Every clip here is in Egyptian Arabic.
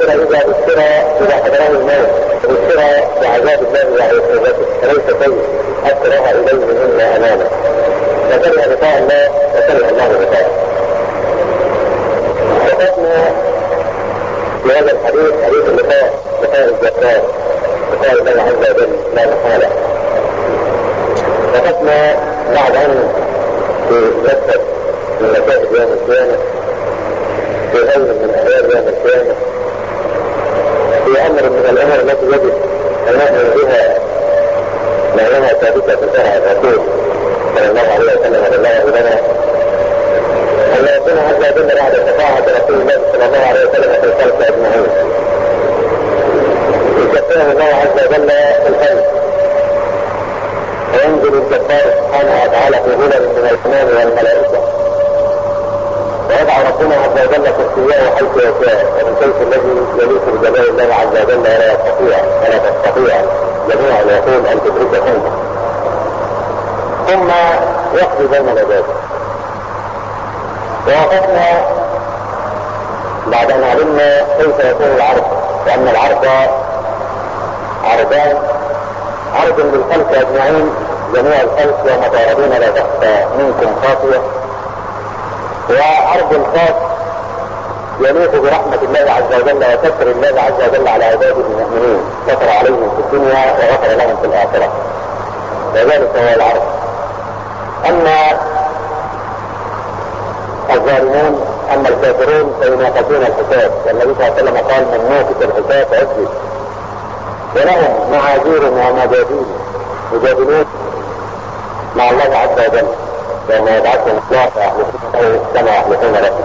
الكافر إذا بشر إذا حضره الموت بشر بعذاب الله وعقوبته فليس شيء أكره إليه مما أمامه فكره لقاء الله وكره الله لقاءه وقفنا في هذا الحديث حديث اللقاء لقاء الجبار لقاء الله عز وجل لا محالة وقفنا بعد أن في مسجد من مساجد يوم القيامة في غير من أهوال يوم القيامة في أمر من الأمر التي يجب أن نؤمن بها لأنها ثابتة في شرع الرسول صلى الله عليه وسلم الله لنا أن يكون عز وجل بعد شفاعة رسول الله صلى الله عليه وسلم في الخلق أجمعين يكفيه الله عز وجل في الخلق وينزل الجبار سبحانه وتعالى في غلل من الإمام والملائكة ويضع ربنا عز وجل كرسيه حيث يشاء ومن كيف الذي يليق بجلال الله عز وجل ولا يستطيع ولا تستطيع جميع العقول ان تدركهن ثم يقضي بين العباد ووقفنا بعد ان علمنا كيف يكون العرض وان العرض عرضان عرض للخلق اجمعين جميع الخلق يوم تعرضون لا تخفى منكم خافيه وعرض خاص يليق برحمة الله عز وجل وستر الله عز وجل على عباده المؤمنين ستر عليهم في الدنيا وغفر لهم في الآخرة وذلك هو العرض أما الظالمون أما الكافرون فيناقشون الحساب والنبي صلى الله عليه وسلم قال من ناقش الحساب فأجلس ولهم معاذير ومجاديل يجادلون مع الله عز وجل يوم يبعثهم الله فيحلفونه كما يحلفون لكم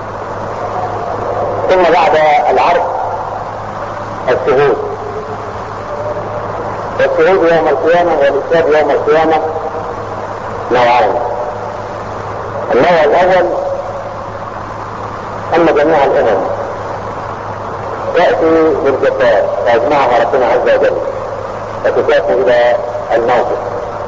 ثم بعد العرض الشهود والشهود يوم القيامة والإشهاد يوم القيامة نوعين النوع الأول أن جميع الأمم تأتي بالجبار فيجمعها ربنا عز وجل فتسافر إلى الموقف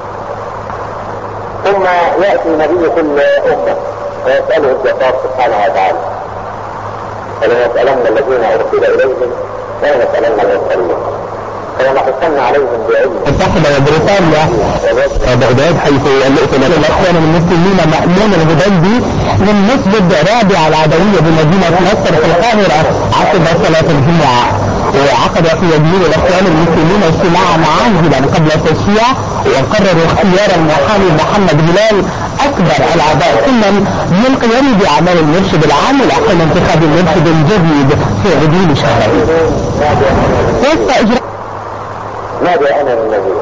ثم يأتي نبي كل أمة ويسأله الجبار سبحانه وتعالى فلنسألن الذين أرسل إليهم ولنسألن المرسلين فلنحسن عليهم بعلم صاحب بريطانيا بغداد حيث الائتلاف الاخوان المسلمين مأمون الهدندي من مسجد رابع العدوية بمدينة نصر في القاهرة عقب صلاة الجمعة وعقد في يمين الاخوان المسلمين اجتماعا عاجلا قبل التشييع وقرروا اختيار المحامي محمد هلال اكبر الاعضاء سنا للقيام باعمال المرشد العام لاحسن انتخاب المرشد الجديد في غضون شهرين. وسط اجراء ماذا أنا من نبي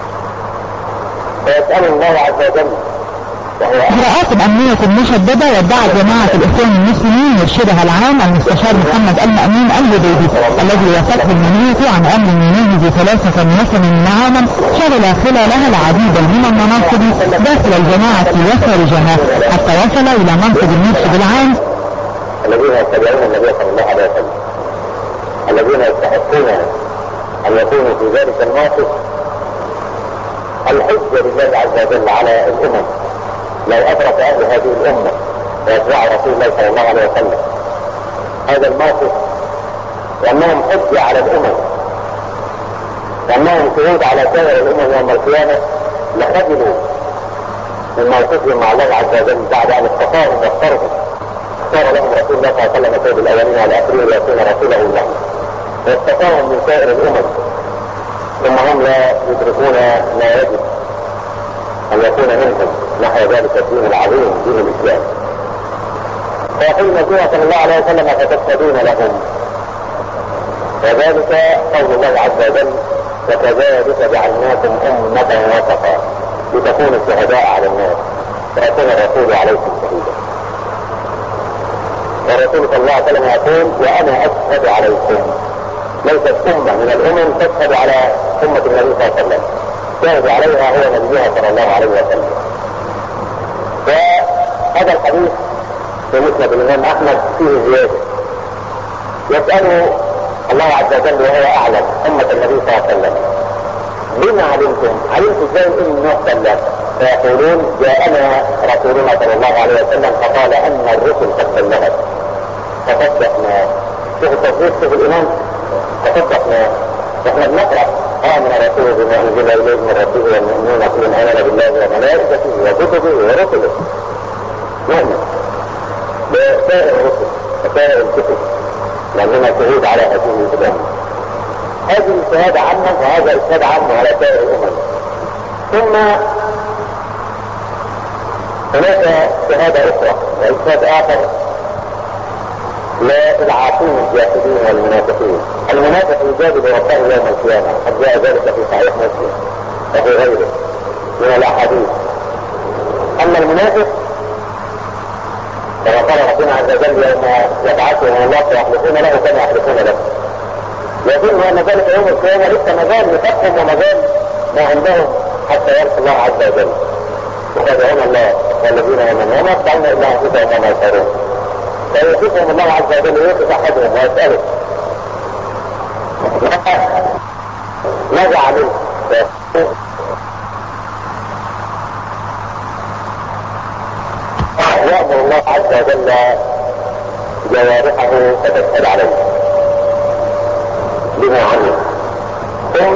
فيسأل الله عز وجل وهو إجراءات أمنية مشددة ودعت جماعة الإخوان المسلمين مرشدها العام المستشار محمد المأمون الهديدي الذي وافته المنية عن أمر يناهز ثلاثة وثمانين عاما شغل خلالها العديد من المناصب داخل الجماعة وخارجها حتى وصل إلى منصب المرشد العام الذين يتبعون النبي صلى الله عليه وسلم الذين يستحقون أن يكونوا في ذلك الموقف الحجة لله عز وجل على الأمم لو أدرك أهل هذه الأمة وأتباع رسول الله صلى الله عليه وسلم هذا الموقف وأنهم حجة على الأمم وأنهم شهود على سائر الأمم يوم القيامة لخجلوا من موقفهم مع الله عز وجل بعد أن اصطفاهم واختارهم اختار لهم رسول الله صلى الله عليه وسلم سيد الأولين والآخرين ليكون رسوله لهم واستقاهم من سائر الامم ثم هم لا يدركون ما يجب ان يكون منهم نحو ذلك الدين العظيم دين الاسلام فيقول النبي صلى الله عليه وسلم فتشهدون لهم وذلك قول الله عز وجل وكذلك جعلناكم أمة وسطا لتكونوا شهداء على الناس فيكون الرسول عليكم شهيدا والرسول صلى الله عليه وسلم يقول وأنا أشهد عليكم ليست أمة من الأمم تشهد على أمة النبي صلى الله عليه وسلم شهد عليها هو نبيها صلى الله عليه وسلم وهذا الحديث في مسند الإمام أحمد فيه زيادة يسأل الله عز وجل وهو أعلم أمة النبي صلى الله عليه وسلم بما علمتم علمتم ازاي ان نقبل لك فيقولون جاءنا رسولنا صلى الله عليه وسلم فقال ان الرسل قد بلغت فصدقنا شوف التصديق شوف الايمان تصدقنا احنا بنقرا امن رسوله بما انزل اليه من ربه والمؤمنون كل امن بالله وملائكته وكتبه ورسله نؤمن بسائر الرسل وسائر الكتب لاننا شهود على هذه الامم هذه الشهاده عامه وهذا اشهاد عام على سائر الامم ثم هناك شهاده اخرى واشهاد اخر للعاصين الجاهلين والمنافقين المنافق يجادل ربه يوم القيامة قد جاء ذلك في صحيح مسلم وفي غيره من الاحاديث اما المنافق كما قال ربنا عز وجل يوم يبعثهم الله فيحلفون له كما يحلفون له يظن ان ذلك يوم القيامه لسه مازال نفاقهم ومازال ما عندهم حتى يلقى الله عز وجل يخادعون الله والذين امنوا وما يخدعون الا انفسهم وما يشعرون فيوقفهم الله عز وجل ويوقف احدهم ويساله ماذا عملت؟ يأمر الله عز وجل جوارحه فتشهد عليه بما عمل ثم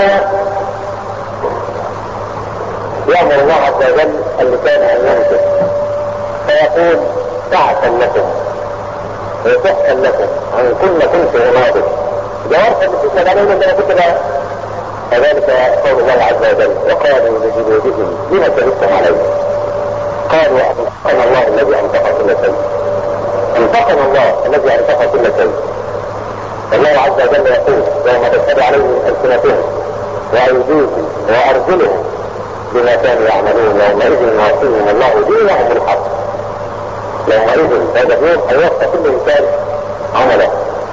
يأمر الله عز وجل اللسان أن ينطق فيقول تعسا لكم وتحسا لكم عن كل كنت وناظر جوارح اللي تشهد عليهم ان انا كنت فذلك قول الله عز وجل وقالوا لجلودهم لما كذبتم عليه قالوا انطقنا الله الذي انطق كل شيء انطقنا الله الذي انطق كل شيء الله عز وجل يقول يوم تشهد عليهم السنتهم وايديهم وارجلهم بما كانوا يعملون يومئذ يوفيهم الله دينهم الحق يومئذ هذا اليوم هيوفى كل انسان عمله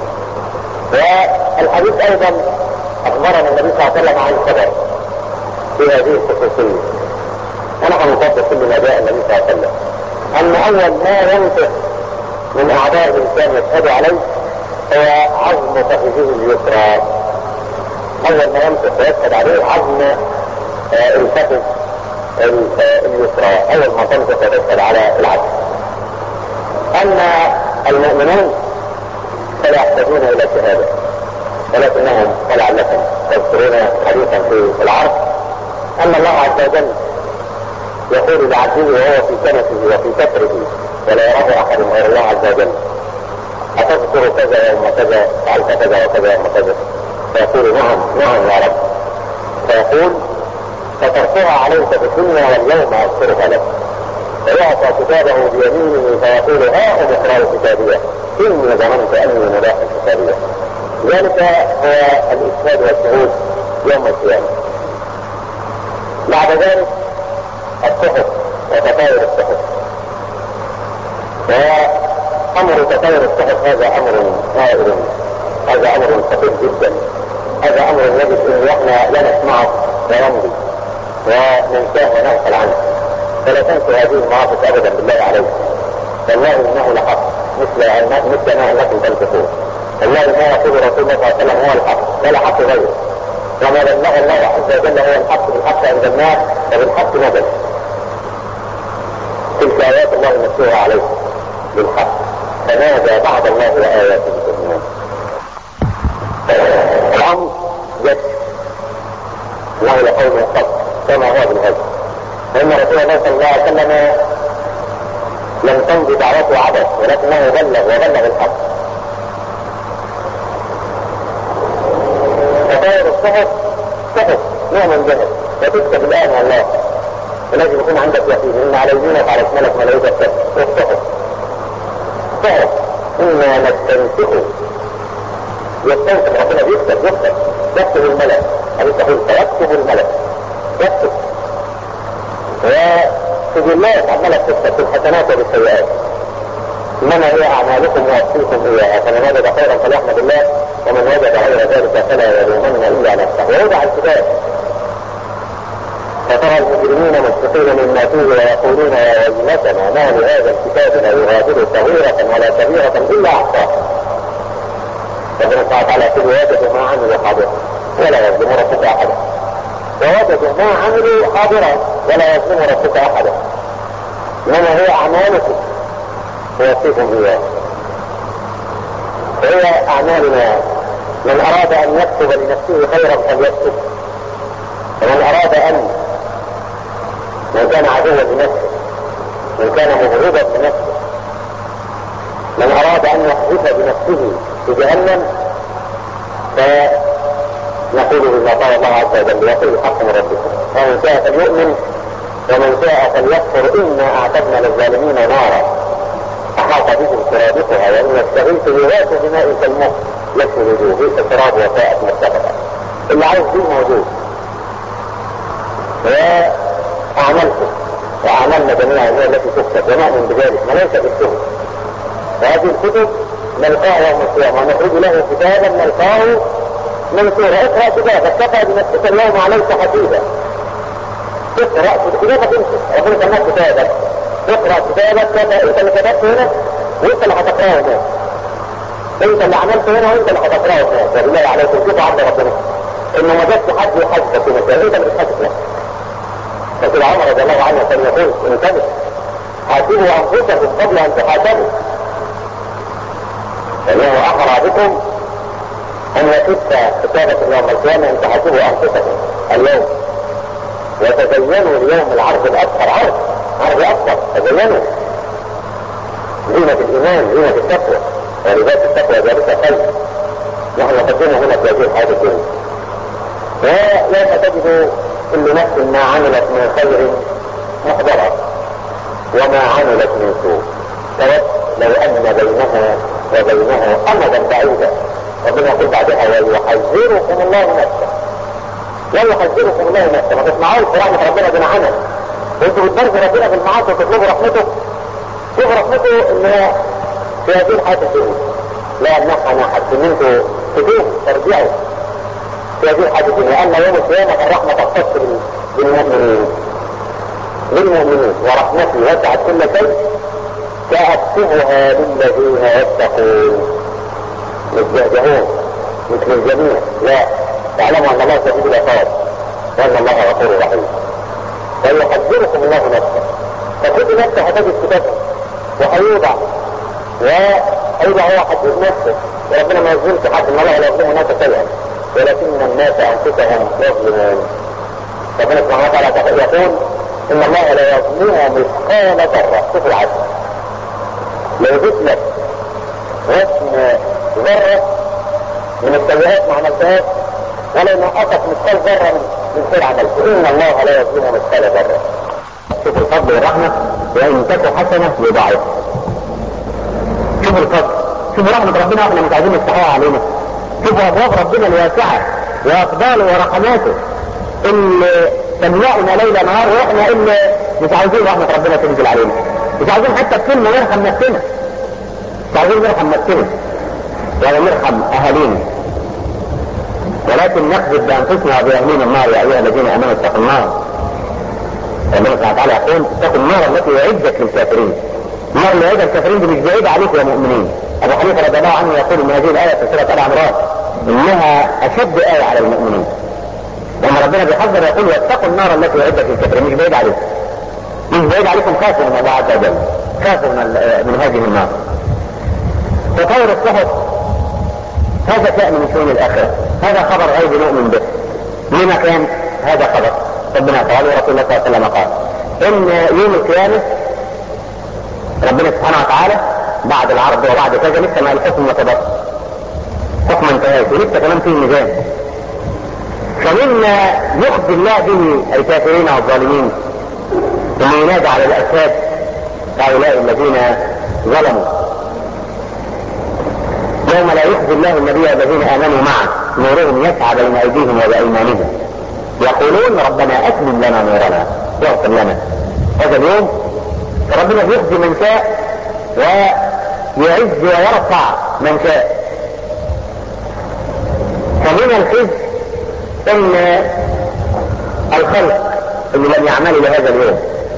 والحديث ايضا اخبرنا النبي صلى الله عليه وسلم عن الخبر في هذه الخصوصيه ونحن نطبق كل ما جاء النبي صلى الله عليه وسلم ان اول ما ينطق من اعضاء الانسان يشهد عليه هو عظم فخذه اليسرى اول ما ينطق ويشهد عليه عظم الفخذ اليسرى اول ما تنطق وتشهد على العبد اما المؤمنون فلا يحتاجون الى شهاده ولكنهم ولعلكم تذكرون حديثا في العرض ان الله عز وجل يقول لعبده وهو في كنفه وفي كتره ولا يراه احد غير الله عز وجل اتذكر كذا يوم كذا فعلت كذا وكذا يوم كذا فيقول نعم نعم يا رب فيقول فترفعها عليك بالدنيا واليوم اذكرها لك ويعطى كتابه بيمينه فيقول ها ام اقرأوا كتابيه اني ظننت اني ملاح حسابيه ذلك هو الإشهاد والشهود يوم القيامة بعد ذلك الصحف وتطاير الصحف وأمر تطاير الصحف هذا أمر هائل هذا أمر خطير جدا هذا أمر يجب أن احنا لا نسمعه ونمضي وننساه ونغفل عنه فلا تنسوا هذه المواقف أبدا بالله عليكم والله إنه لحق مثل مثل ما أنكم تنطقون والله ما يقول رسول الله صلى الله عليه وسلم هو الحق ولا حق غيره وما بلغ الله عز وجل هو الحق بالحق عند الناس وبالحق نزل تلك ايات الله نتلوها عليكم بالحق فماذا بعد الله واياته تؤمنون الامر جد وهو لقوم قد كما هو بالغيب فان رسول الله صلى الله عليه وسلم لم تمضي دعوته عبث ولكنه بلغ وبلغ الحق فطائر الصحف صحف نوع من جهل وتكتب الان والله ولازم يكون عندك يقين ان على يمينك على شمالك ملائكه والصحف صحف انا نستنسخه يستنسخ ربنا بيكتب يكتب يكتب الملك هذه تقول فيكتب الملك يكتب وسجلات عماله تكتب في الحسنات وبالسيئات انما هي اعمالكم واوصيكم اياها فمن وجد خيرا فليحمد الله ومن وجد غير ذلك فلا يلومن الا نفسه ويوضع الكتاب فترى المجرمين مشفقين مما فيه ويقولون يا ويلتنا ما لهذا الكتاب لا يغادر صغيرة ولا كبيرة الا احصاها ربنا سبحانه وتعالى يقول وجدوا ما عملوا حاضرا ولا يظلم ربك احدا ووجدوا ما عملوا حاضرا ولا يظلم ربك احدا انما هي اعمالكم ويوصيكم اياه وهي أعمالنا من أراد أن يكتب لنفسه خيرا فليكتب ومن أراد أن من كان عدوا لنفسه من كان مغضوبا بنفسه من أراد أن يحدث بنفسه في جهنم فنقول بما قال الله عز وجل يقول الحق من ربكم فمن شاء فليؤمن ومن شاء فليكفر إنا أعتدنا للظالمين نارا أحاط بهم سرادقها وإن يستغيث يغاث بماء كالمهر يكفي وجوه بئس الشراب وساءت مرتفقة اللي عايز فيه موجود وأعمالكم وأعمالنا جميعا هي التي تكتب ونؤمن بذلك وليس بالسهل وهذه الكتب نلقاها يوم القيامة ونخرج له كتابا نلقاه منصورا اقرأ كتابك كفى بنفسك اليوم عليك حسيبا اقرأ كتابك انت ربنا سماك كتابك اقرأ كتابك كفى انت اللي كتبت هنا وانت اللي هتقراه هناك انت اللي عملت هنا وانت اللي هتقراه هناك وبالله عليكم شوفوا عبد ربنا انه وجدت حد يحاسبك في مكان انت اللي بتحاسب نفسك لكن عمر رضي الله عنه كان يقول انتبه حاسبوا انفسكم قبل ان تحاسبوا فانه احرى بكم ان يكف كتابة يوم القيامة ان تحاسبوا انفسكم اليوم وتزينوا اليوم العرض الاكثر عرض عرض اكثر تزينوا زينة الايمان زينة التقوى ولباس التقوى ذلك خير نحن نقدمه هنا في هذه الحياة الدنيا ويوم تجد كل نفس ما عملت من خير محضرة وما عملت من سوء تود لو ان بينها وبينه امدا بعيدا ربنا يقول بعدها ويحذركم الله نفسه لا يحذركم الله نفسه ما تسمعوش رحمة ربنا بما عمل وانتوا بتبرزوا ربنا بالمعاصي وتطلبوا رحمته شوفوا رحمته ان هي في هذه الحياة الدنيا لا يمنعها نحن ان انتوا تتوبوا ترجعوا في هذه الحياة الدنيا اما يوم القيامة الرحمة تختص بالمؤمنين للمؤمنين ورحمتي وسعت كل شيء سأكتبها للذين يتقون يتجهجهون مثل الجميع لا تعلموا ان الله شديد العقاب وان الله غفور رحيم ويحذركم الله نفسه فكل نفس هتجد كتابه وهيوضع وهيوضع هو حدود نفسه وربنا ما يظلمش حد ان الله لا يظلم الناس شيئا ولكن الناس انفسهم يظلمون ربنا سبحانه وتعالى يقول ان الله لا يظلم مثقال ذره شوف العدل لو جبت لك رسم ذرة من السيئات ما عملتهاش ولا نقصت مثقال ذرة من من خير عملته إن الله لا يظلم مثقال ذرة شوف الفضل والرحمة وإن تك حسنة يضاعف شوف الفضل شوف رحمة ربنا احنا مش عايزين نفتحوها علينا شوف أبواب ربنا الواسعة وأقباله ورحماته اللي تملأنا ليل نهار وإحنا اللي مش عايزين رحمة ربنا تنزل علينا مش عايزين حتى بكلمة نرحم نفسنا مش عايزين نرحم نفسنا ولا نرحم اهالينا ولكن نخذل بانفسنا وباهلنا النار يا ايها الذين امنوا اتقوا النار ربنا سبحانه وتعالى يقول اتقوا النار التي اعدت للكافرين النار اللي اعدت للكافرين دي مش بعيده عليكم يا مؤمنين ابو حنيفه رضي الله عنه يقول ان هذه الايه في سوره ال عمران انها اشد ايه على المؤمنين لما ربنا بيحذر يقول واتقوا النار التي اعدت للكافرين مش بعيد عليكم مش بعيد عليكم خافوا من الله عز وجل خافوا من, من هذه النار تطور الصحف هذا شأن من شؤون الآخرة هذا خبر غيب نؤمن به لما كان هذا خبر ربنا قال ورسول الله صلى الله عليه وسلم قال إن يوم القيامة ربنا سبحانه وتعالى بعد العرض وبعد كذا لسه ما الحكم ما تبقى حكم انتهاش ولسه كمان فيه ميزان فمما يخزي الله به الكافرين والظالمين ثم ينادى على الأساد هؤلاء الذين ظلموا يوم لا يخزي الله النبي والذين امنوا معه نورهم يسعى بين ايديهم وبايمانهم يقولون ربنا اتمم لنا نورنا واغفر لنا هذا اليوم ربنا يخزي من شاء ويعز ويرفع من شاء فمن الخزي ان الخلق اللي لم يعملوا لهذا اليوم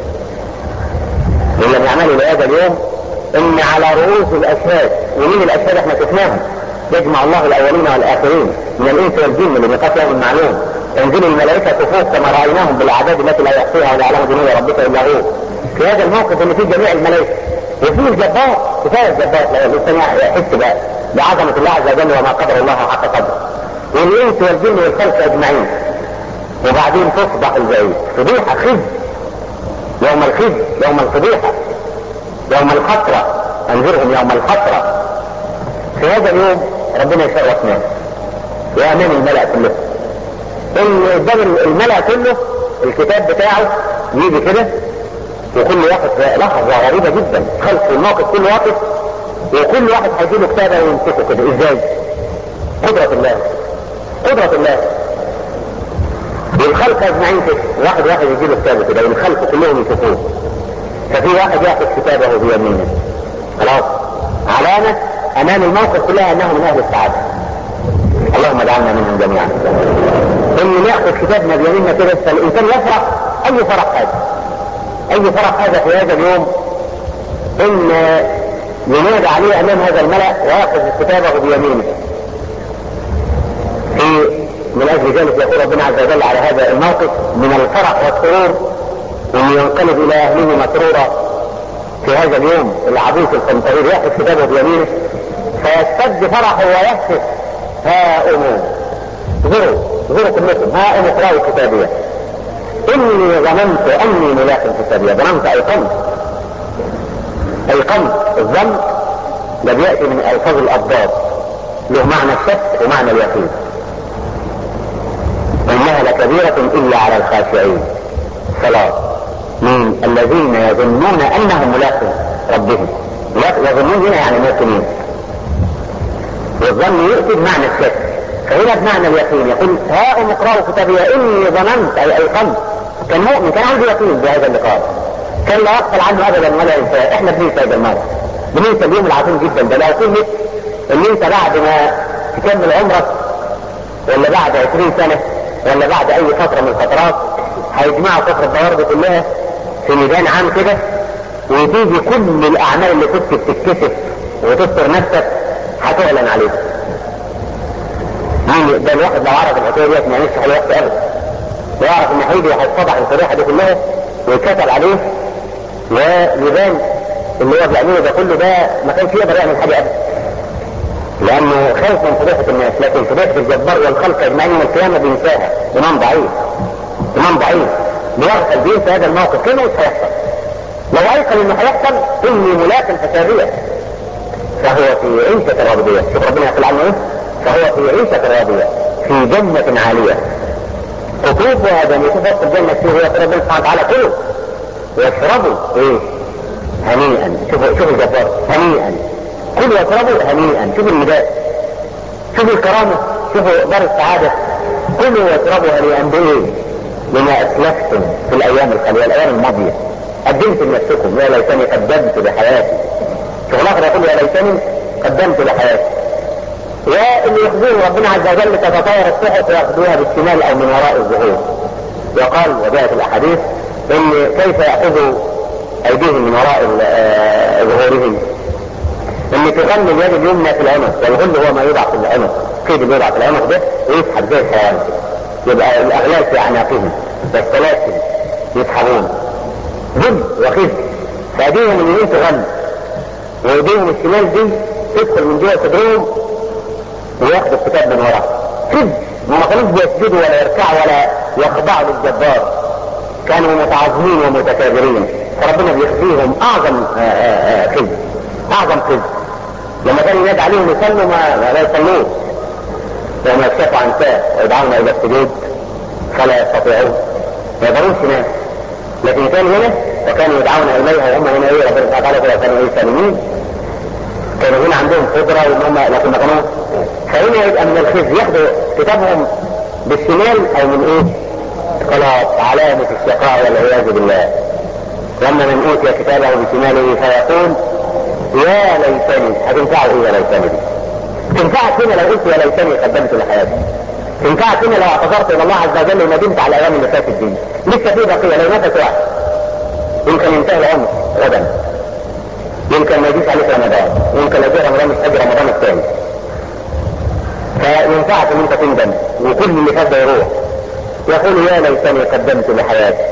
اللي لم يعملوا لهذا اليوم ان على رؤوس الاشهاد ومين الاشهاد احنا شفناهم يجمع الله الاولين والاخرين من الانس والجن لميقات يوم معلوم تنزل الملائكه صفوف كما رايناهم بالاعداد التي لا يحصيها ولا يعلم جنود ربك الا هو في هذا الموقف ان فيه جميع الملائكه وفيه الجبار كفايه الجبار لو الانسان يحس بقى بعظمة الله عز وجل وما قدر الله حق قدره والإنس والجن والخلق أجمعين وبعدين تصبح البعيد فضيحة خزي يوم الخزي يوم الفضيحة يوم الحسرة أنذرهم يوم الحسرة في هذا اليوم ربنا يشرف ناس وأمام الملأ كله إن قدام الملأ كله الكتاب بتاعه يجي كده وكل واحد في لحظة غريبة جدا خلف الموقف كل واقف وكل واحد هيجيله كتابة ويمسكه كده ازاي؟ قدرة الله قدرة الله والخلق اجمعين كده واحد واحد يجيله كتابه كده والخلق كلهم يشوفوه ففي واحد ياخذ كتابه بيمينه خلاص علامة امام الموقف كلها انه من اهل السعادة اللهم اجعلنا منهم جميعا ان ناخذ كتابنا بيميننا كده فالانسان يفرح اي فرح هذا اي فرح هذا في هذا اليوم ان ينادى عليه امام هذا الملأ وياخذ كتابه بيمينه في من اجل ذلك يقول ربنا عز وجل على هذا الموقف من الفرح والسرور ان ينقلب الى اهله مسرورا في هذا اليوم العبوس القمطرير ياخذ كتابه بيمينه فيشتد فرحه ويهتف ها اموا زروا زروا كلكم ها ام اقرأوا كتابيه اني ظننت اني ملاك حسابيه ظننت ايقنت ايقنت الظن ده بياتي من الفاظ الابضاد له معنى الشك ومعنى اليقين انها لكبيرة الا على الخاشعين صلاة من الذين يظنون انهم ملاقوا ربهم يظنون هنا يعني موقنين والظن يؤتي بمعنى الشك فهنا بمعنى اليقين يقول ها ام اقرأوا كتابي اني ظننت اي ايقنت كان مؤمن كان عنده يقين بهذا اللقاء كان لا يغفل عنه ابدا ولا ينساه احنا بننسى هذا الموقف بننسى اليوم العظيم جدا ده لو كلمة ان انت بعد ما تكمل عمرك ولا بعد 20 سنة ولا بعد اي فترة من الفترات هيجمعوا فترة الدوار دي كلها في ميدان عام كده وتيجي كل الاعمال اللي كنت بتتكسف وتستر نفسك هتعلن عليها يعني ده الواحد لو عرف الحكايه ديت ما ينفعش الوقت ابدا ويعرف ان هيجي وهيتفضح الفضيحه دي كلها ويتكتب عليه ويبان اللي هو بيعمله ده كله ده ما كانش يقدر يعمل حاجه ابدا لانه خايف من فضيحه الناس لكن فضيحه الجبار والخلق اجمعين يوم القيامه بينساها امام ضعيف امام ضعيف بيغفل بينسى هذا الموقف كله مش هيحصل لو ايقن انه هيحصل اني ملاك حسابيه فهو في عيشة راضية شوف ربنا يقول عنه ايه فهو في عيشة راضية في جنة عالية قطوفها دنيا شوف وسط الجنة فيه هو ربنا سبحانه وتعالى كله واشربوا ايه هنيئا شوفوا شوفوا الجبار هنيئا كلوا واشربوا هنيئا شوفوا النداء شوفوا الكرامة شوفوا دار السعادة كلوا واشربوا هنيئا بايه بما اسلفتم في الايام الخالية الايام الماضية قدمت لنفسكم يا ليتني قدمت لحياتي شوف الاخر يقول يا ليتني قدمت لحياتي واللي يخزيه ربنا عز وجل تتطاير الصحف وياخذوها بالشمال او من وراء الظهور وقال وجاءت الاحاديث ان كيف ياخذوا ايديهم من وراء ظهورهم ان تغني اليد اليمنى في العنق والغل هو ما يوضع في العنق كيد اللي يوضع في العنق ده ويسحب زي الحيوان يبقى الاغلال في اعناقهم والسلاسل يسحبون ذل وخزي فايديهم اليمين تغني وايديهم الشمال دي تدخل من جوه صدرهم وياخدوا الكتاب من وراه كذب ما كانوش بيسجدوا ولا يركعوا ولا يخضعوا للجبار كانوا متعظمين ومتكابرين فربنا بيخزيهم اعظم كذب اعظم كذب لما كان ينادي عليهم يصلوا ما لا يصلوش وما يكشفوا عن ساء ويدعون الى السجود فلا يستطيعون ما يقدروش ينام لكن كان هنا وكانوا يدعون اليها وهم هنا ايه ربنا سبحانه وتعالى كانوا ايه سالمين كانوا هنا عندهم قدرة وان هم لكن ما كانوا فهنا يبقى من الخزي ياخدوا كتابهم بالشمال او من ايه خلاص علامة الشقاء والعياذ بالله لما من اوتي كتابه بشماله فيقول يا ليتني هتنفعه ايه يا ليتني دي تنفعك هنا لو قلت يا ليتني قدمت لحياتي تنفعك هنا لو اعتذرت الى الله عز وجل وندمت على الايام اللي فاتت دي لسه في بقيه لو نفس واحد يمكن ينتهي العمر غدا يمكن ما يجيش عليك رمضان يمكن لو جه رمضان مش هاجي رمضان الثاني فينفعك ان انت تندم وكل اللي فات ده يروح يقول يا ليتني قدمت لحياتي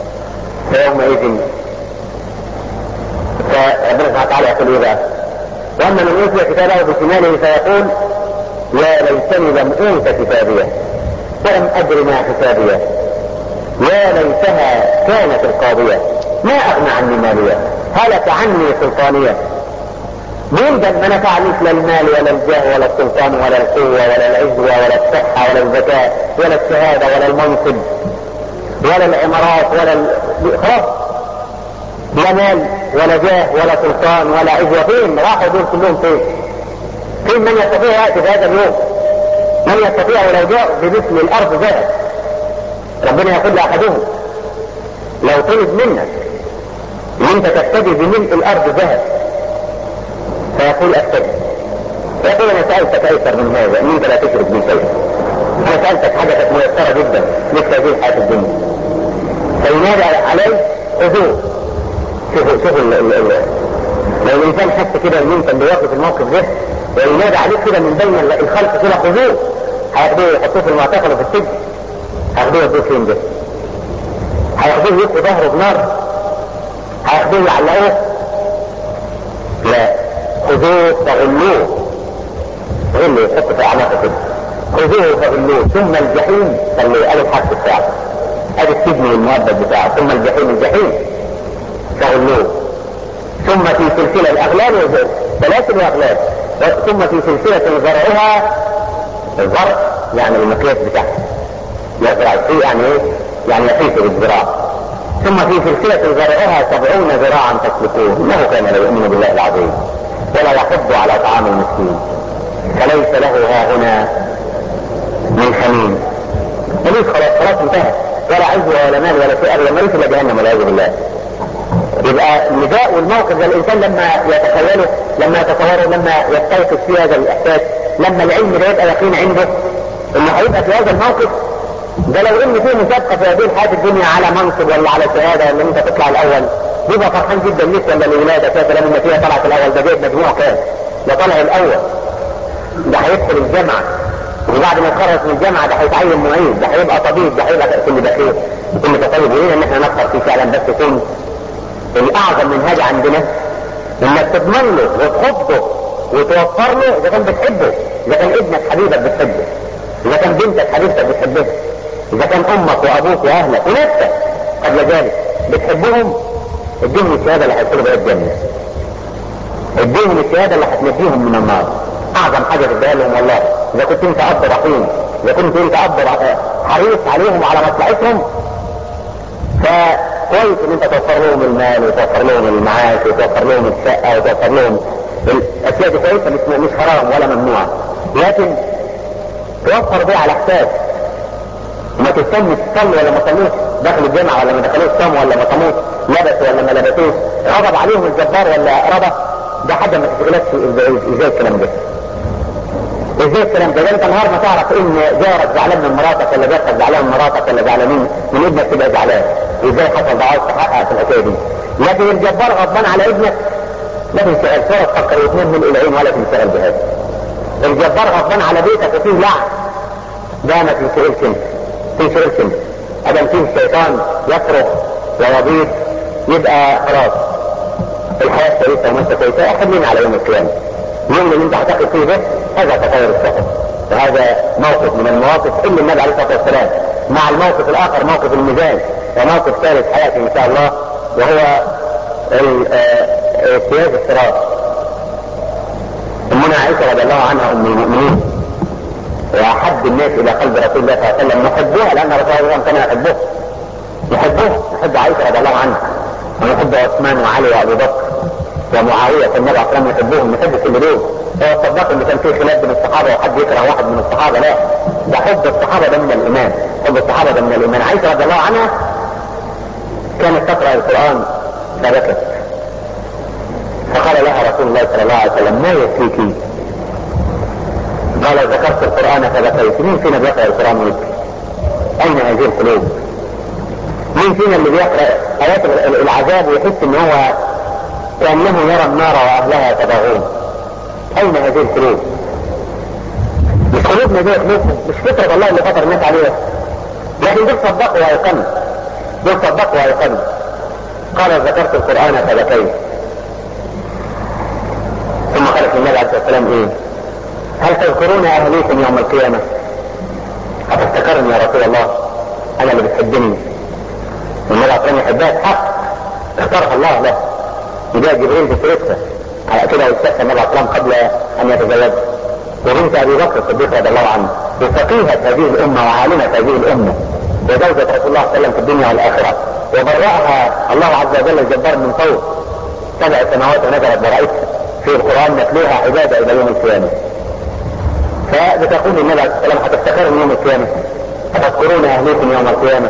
فيومئذ فربنا سبحانه وتعالى يقول ايه بقى؟ واما من اوتي كتابه بشماله فيقول يا ليتني لم اوت كتابيه ولم ادر ما حسابيه يا ليتها كانت القاضيه ما اغنى عني ماليه هلك عني سلطانيه مين ده ما نفعنيش لا المال ولا الجاه ولا السلطان ولا القوة ولا العزوة ولا الصحة ولا الذكاء ولا الشهادة ولا المنصب ولا العمارات ولا ال... خلاص لا مال ولا جاه ولا سلطان ولا عزوة فين راحوا دول كلهم فين فين من يستطيع يأتي في هذا اليوم من يستطيع لو جاء بمثل الأرض ذهب ربنا يقول لأحدهم لو طلب منك ان انت تفتدي بملء الارض ذهب فيقول افتدي يقول انا سألتك ايسر من هذا ان انت لا تشرك بي شيئا انا سألتك حاجة كانت ميسرة جدا مثل هذه الحياة الدنيا فينادى عليه خذوه شوفوا شوفوا ال- ال- ال- لو الانسان حس كده ان انت اللي واقف الموقف ده وينادى عليك كده من بين ال- الخلق كده خذوه هياخدوه يحطوه في المعتقل وفي السجن هياخدوه يودوه فين ده؟ هياخدوه يلقوا ظهره بنار هياخدوه يعلقوه لا خذوه فغلوه غلوا يحط في اعناقه كده خذوه فغلوه ثم الجحيم صلوا ادي الحق بتاعه ادي السجن والمؤبد بتاعه ثم الجحيم الجحيم فغلوه ثم في سلسله الاغلال والزر سلاسل واغلال ثم في سلسله زرعها الزرع يعني المقياس بتاعها يزرع الشيء يعني ايه؟ يعني يحيط بالزراع ثم في سلسلة زرعها سبعون ذراعا تسلكوه انه كان لا يؤمن بالله العظيم ولا يحض على طعام المسكين فليس له ها هنا من حميم ملوش خلاص خلاص انتهى ولا عز ولا مال ولا شيء ابدا ملوش الا جهنم والعياذ بالله يبقى النداء والموقف ده الانسان لما يتخيله لما يتصوره لما يستيقظ في هذا الاحساس لما العلم ده يبقى يقين عنده انه هيبقى في هذا الموقف ده لو ان في مسابقه في هذه الحياه الدنيا على منصب ولا على شهاده ولا انت تطلع الاول بيبقى فرحان جدا ليك ولا لولادك يا سلام ان فيها طلعت الاول ده جايب مجموع كام ده طلع الاول ده هيدخل الجامعه وبعد ما يتخرج من الجامعه ده هيتعين معيد ده هيبقى طبيب ده هيبقى كل ده خير كل تطيب ولينا ان احنا نفكر فيه فعلا بس يكون الاعظم من هذا عندنا انك تضمن له وتحطه وتوفر له اذا كان بتحبه اذا كان ابنك حبيبك بتحبه اذا كان بنتك حبيبتك بتحبها اذا كان امك وابوك واهلك ونفسك قبل ذلك بتحبهم اديهم الشهاده اللي هيدخلوا بها الجنه اديهم الشهاده اللي هتنجيهم من النار اعظم حاجه تديها لهم والله اذا كنت انت اب رحيم اذا كنت انت اب حريص عليهم وعلى مصلحتهم فكويس ان انت توفر لهم المال وتوفر لهم المعاش وتوفر لهم الشقه وتوفر لهم الاشياء دي كويسه مش مش حرام ولا ممنوعه لكن توفر دي على حساب وما تستنى تصلي ولا ما تصليش دخلوا الجامعه ولا ما دخلوش صاموا ولا ما صاموش لبسوا ولا ما لبسوش غضب عليهم الجبار ولا رضى ده حاجه ما تشغلكش ازاي ازاي الكلام ده ازاي الكلام ده ده انت النهار ما تعرف ان جارك زعلان من مراتك ولا جارتك زعلان من مراتك ولا زعلانين من ابنك تبقى زعلان ازاي حصل ده عاوز تحقق في الحكايه دي لكن الجبار غضبان على ابنك لا تنشغل صوره تفكر واثنين من العين ولا تنشغل بهذا الجبار غضبان على بيتك وفيه لعن ده ما تنشغلش انت تنشغلش انت ادم فيه الشيطان يصرخ ويضيق يبقى خلاص الحياه كويسه وماشيه كويسه احنا على يوم القيامه اليوم اللي انت هتاخد فيه ده هذا تطور السفر وهذا موقف من المواقف اللي النبي عليه الصلاه والسلام مع الموقف الاخر موقف الميزان وموقف ثالث حياتي ان شاء الله وهو اجتياز الصراط امنا عائشه رضي الله عنها ام المؤمنين واحب الناس الى قلب رسول الله صلى الله عليه وسلم نحبها لان رسول الله كان يحبه يحبه يحب عائشه رضي الله عنها ونحب عثمان وعلي وابو بكر ومعاويه كان النبي عليه الصلاه والسلام يحبهم يحب كل دول هو الصداق اللي كان فيه خلاف بين الصحابه وحد يكره واحد من الصحابه لا ده حب الصحابه ده من الايمان حب الصحابه ده من الايمان عائشه رضي الله عنها كانت تقرا القران فبكت فقال لها رسول الله صلى الله عليه وسلم ما يكفيك قال ذكرت القران فبكيت مين فينا بيقرا القران ويبكي اين هذه القلوب مين فينا اللي بيقرا ايات العذاب ويحس ان هو كانه يرى النار واهلها يتباغون اين هذه القلوب مش قلوبنا دي قلوبنا مش فطرة الله اللي فطر الناس عليها لكن دول صدقوا ويقنوا دول صدقوا ويقنوا قال ذكرت القرآن فبكيت ثم قالت والسلام ايه هل تذكرون اهليكم يوم القيامة هتفتكرني يا رسول الله انا اللي بتحبني والنبي عليه الصلاه يحبها حق اختارها الله له وجاء جبريل بسرتها على كده واستفتى النبي عليه الصلاه قبل ان يتزوج وبنت ابي بكر الصديق رضي الله عنه وفقيهة هذه الامه وعالمة هذه الامه وزوجة رسول الله صلى الله عليه وسلم في الدنيا والاخره وبرأها الله عز وجل الجبار من فوق سبع سماوات ونزلت برأيتها في القرآن نتلوها عبادة إلى يوم القيامة فبتقول النبي عليه الصلاة والسلام هتفتكرون يوم القيامة هتذكرون أهليكم يوم القيامة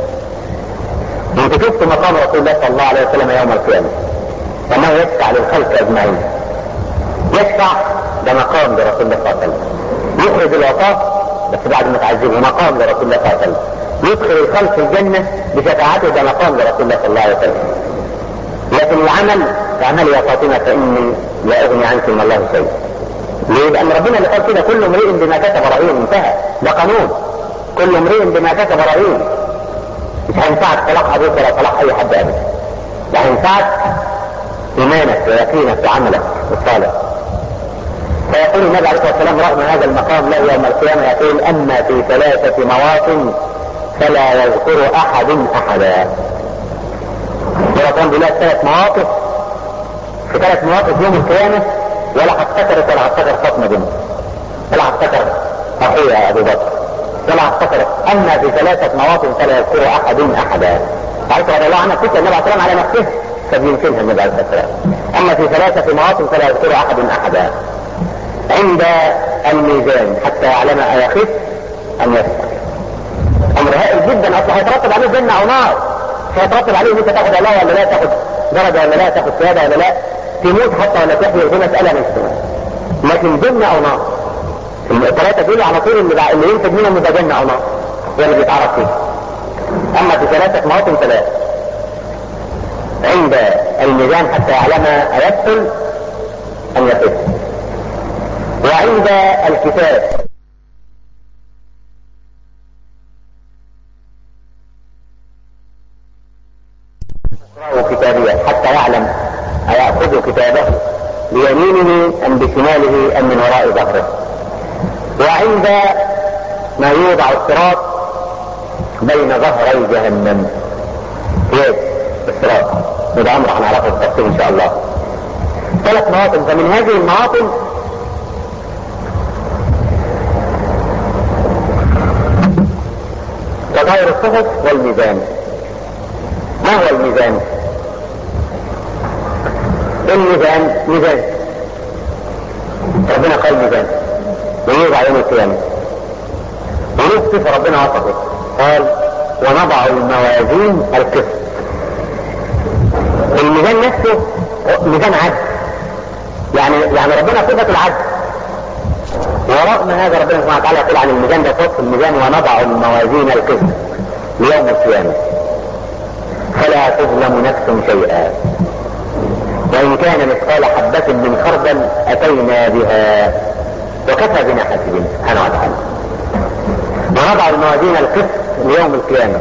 انت شفت مقام رسول الله صلى الله عليه وسلم يوم القيامة وما يشفع للخلق أجمعين يشفع ده مقام لرسول الله صلى الله عليه وسلم يخرج العطاء بس بعد ما تعذبه مقام لرسول الله صلى الله عليه وسلم يدخل الخلق الجنة بشفاعته ده مقام لرسول الله صلى الله عليه وسلم لكن العمل اعمل يا فاطمة فإني لا أغني عنك من الله شيء ليه؟ لأن ربنا اللي قال كده كل امرئ بما كتب رهين انتهى ده قانون كل امرئ بما كتب رهين مش هينفعك صلاح أبوك ولا صلاح أي حد أبدا ده هينفعك إيمانك ويقينك وعملك الصالح فيقول النبي عليه الصلاة والسلام رغم هذا المقام له يوم القيامة يقول أما في ثلاثة مواطن فلا يذكر أحد أحدا ورقم بلاد ثلاث مواقف في ثلاث مواقف يوم القيامة ولا هفتكرت ولا هفتكر فاطمة بنت ولا هفتكر أخويا أبو بكر ولا هفتكر أما في ثلاثة مواطن فلا يذكر أحد أحدا عائشة رضي الله عنها تسأل النبي عليه الصلاة على نفسه فبيمكنها النبي عليه الصلاة والسلام أما في ثلاثة مواطن فلا يذكر أحد أحدا عند الميزان حتى يعلم أيخف أم يسكت أمر هائل جدا أصلا هيترتب عليه جنة أو نار مش هيترتب عليه إن أنت تاخد الله ولا لا تاخد درجة ولا لا تاخد شهادة ولا لا تموت حتى ولا تحيي دي مسألة مش لكن جنة أو نار الثلاثة دول على طول اللي, بع... اللي ينتج منهم يبقى جنة أو نار هو اللي بيتعرف فيه أما في ثلاثة مواطن ثلاثة عند الميزان حتى يعلم أيدخل أم يقف وعند الكتاب يقرأ كتابيا حتى يعلم أيأخذ كتابه بيمينه أم بشماله أم من وراء ظهره وعند ما يوضع الصراط بين ظهري جهنم يد الصراط وده أمر هنعرفه بالتفصيل إن شاء الله ثلاث مواطن فمن هذه المواطن تغير الصفف والميزان ما هو الميزان الميزان ميزان ربنا قال ميزان ويوضع يوم القيامة وليه صفة ربنا وصفه قال ونضع الموازين القسط الميزان نفسه ميزان عدل يعني يعني ربنا صفة العدل ورغم هذا ربنا سبحانه وتعالى يقول عن الميزان ده صف الميزان ونضع الموازين القسط ليوم القيامة فلا تظلم نفس شيئا وإن كان مثقال حبة من خردل أتينا بها وكفى بنا حاسبين سبحانه وتعالى ونضع الموازين القسط ليوم القيامة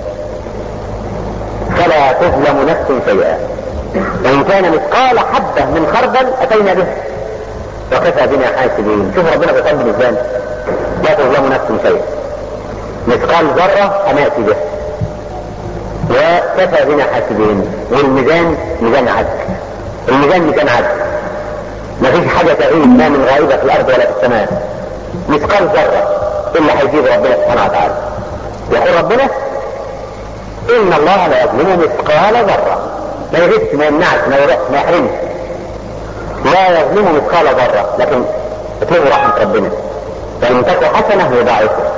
فلا تظلم نفس شيئا وإن كان مثقال حبة من خردل أتينا به وكفى بنا حاسبين شوف ربنا بيطمن ازاي لا تظلم نفس شيئا مثقال ذرة أنأتي به وكفى بنا حاسبين والميزان ميزان عدل الميزان ميزان عدل ما فيش حاجة تعيد ما من غائبة في الأرض ولا في السماء مثقال ذرة إلا هيجيب ربنا سبحانه وتعالى يقول ربنا إن الله لا يظلم مثقال ذرة ما يغش ما يمنعش ما يرح ما يحرمش لا يظلم مثقال ذرة لكن اطلبوا رحمة ربنا فإن تك حسنة يضاعفها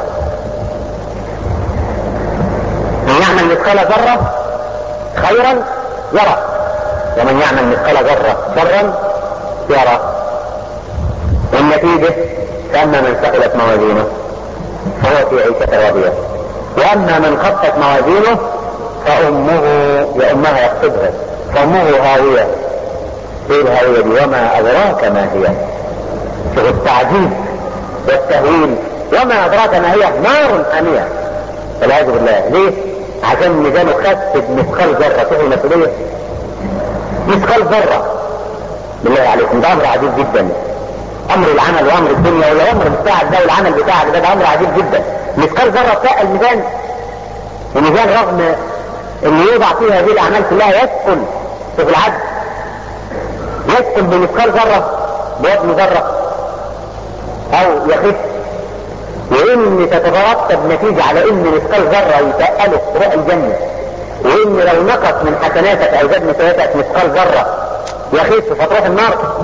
من يعمل مثقال ذرة خيرا يرى ومن يعمل مثقال ذرة شرا يرى والنتيجة فأما من ثقلت موازينه فهو في عيشة راضية وأما من خفت موازينه فأمه يأمها يقصدها فأمه هاوية ايه الهاوية دي وما أدراك ما هي شوف التعجيز والتهويل وما أدراك ما هي نار حامية والعياذ بالله ليه؟ عشان ميزانه خف بمثقال ذرة شوف المسؤولية مثقال ذرة بالله عليكم ده أمر عجيب جدا امر العمل وامر الدنيا والامر بتاعك ده والعمل بتاعك ده ده امر عجيب جدا مثقال ذره بتاع الميزان الميزان رغم ان يوضع فيه هذه الاعمال كلها يسكن في العدل يسكن بمثقال ذره بوزن ذره او يخف وان تترتب نتيجه على ان مثقال ذره يتقله روح الجنه وان لو نقص من حسناتك او زاد من سيئاتك مثقال ذره يخف فتروح النار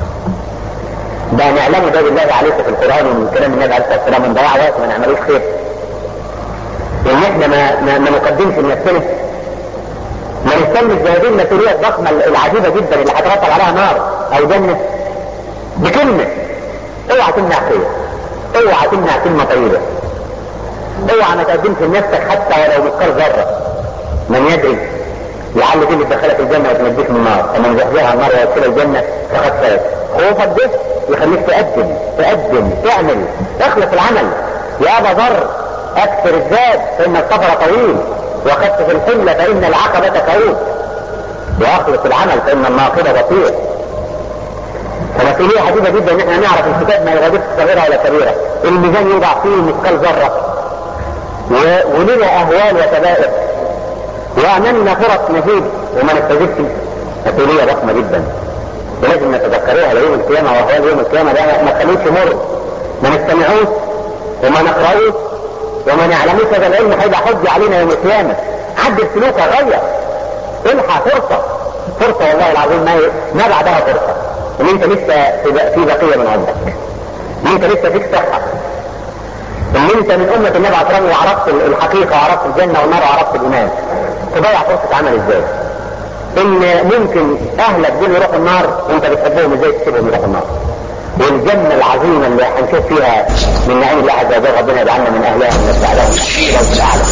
ده نعلمه ده بالله عليك في القران ومن كلام النبي عليه الصلاه والسلام من ضياع وقت ومن عمليه خير ان احنا ما ما, ما نقدمش لنفسنا ما نستنش بهذه المسؤوليه الضخمه العجيبه جدا اللي هترتب عليها نار او جنه بكلمه اوعى تمنع خير اوعى تمنع كلمه طيبه اوعى ما تقدمش لنفسك حتى ولو مثقال ذره من يدري لعل دي اللي تدخلك الجنه وتنجيك من النار ومن زحزحها النار ويدخل الجنه فقد فاز خوفك ده يخليك تقدم تقدم تعمل اخلص العمل يا ابا ذر اكثر الزاد فان السفر طويل وخفف الحمل فان العقبه تعود واخلص العمل فان الناقضه بطيء فمسؤولية عجيبة جدا ان احنا نعرف الكتاب ما يغادرش صغيرة ولا كبيرة الميزان يوضع فيه مثقال ذرة ولنا اهوال وكبائر وامامنا فرص نجيب وما نستجبش مسؤولية ضخمة جدا ولازم نتذكرها ليوم القيامة واهوال يوم القيامة ده ما تخليش يمر ما نستمعوش وما نقرأوش وما نعلموش هذا العلم هيبقى حجة علينا يوم القيامة عدل سلوكك غير الحق فرصة فرصة والله العظيم ما ما بعدها فرصة ان انت لسه في بقية من عمرك ان انت لسه فيك صحة ان انت من امة النبي عليه الصلاة وعرفت الحقيقة وعرفت الجنة والنار وعرفت الايمان تضيع فرصة عمل ازاي ان ممكن اهلك دول يروحوا النار وانت بتحبهم ازاي تسيبهم يروحوا النار والجنة العظيمة اللي هنشوف فيها من نعيم الله عز وجل ربنا يجعلنا من اهلها ونتبع لهم رب الاعلى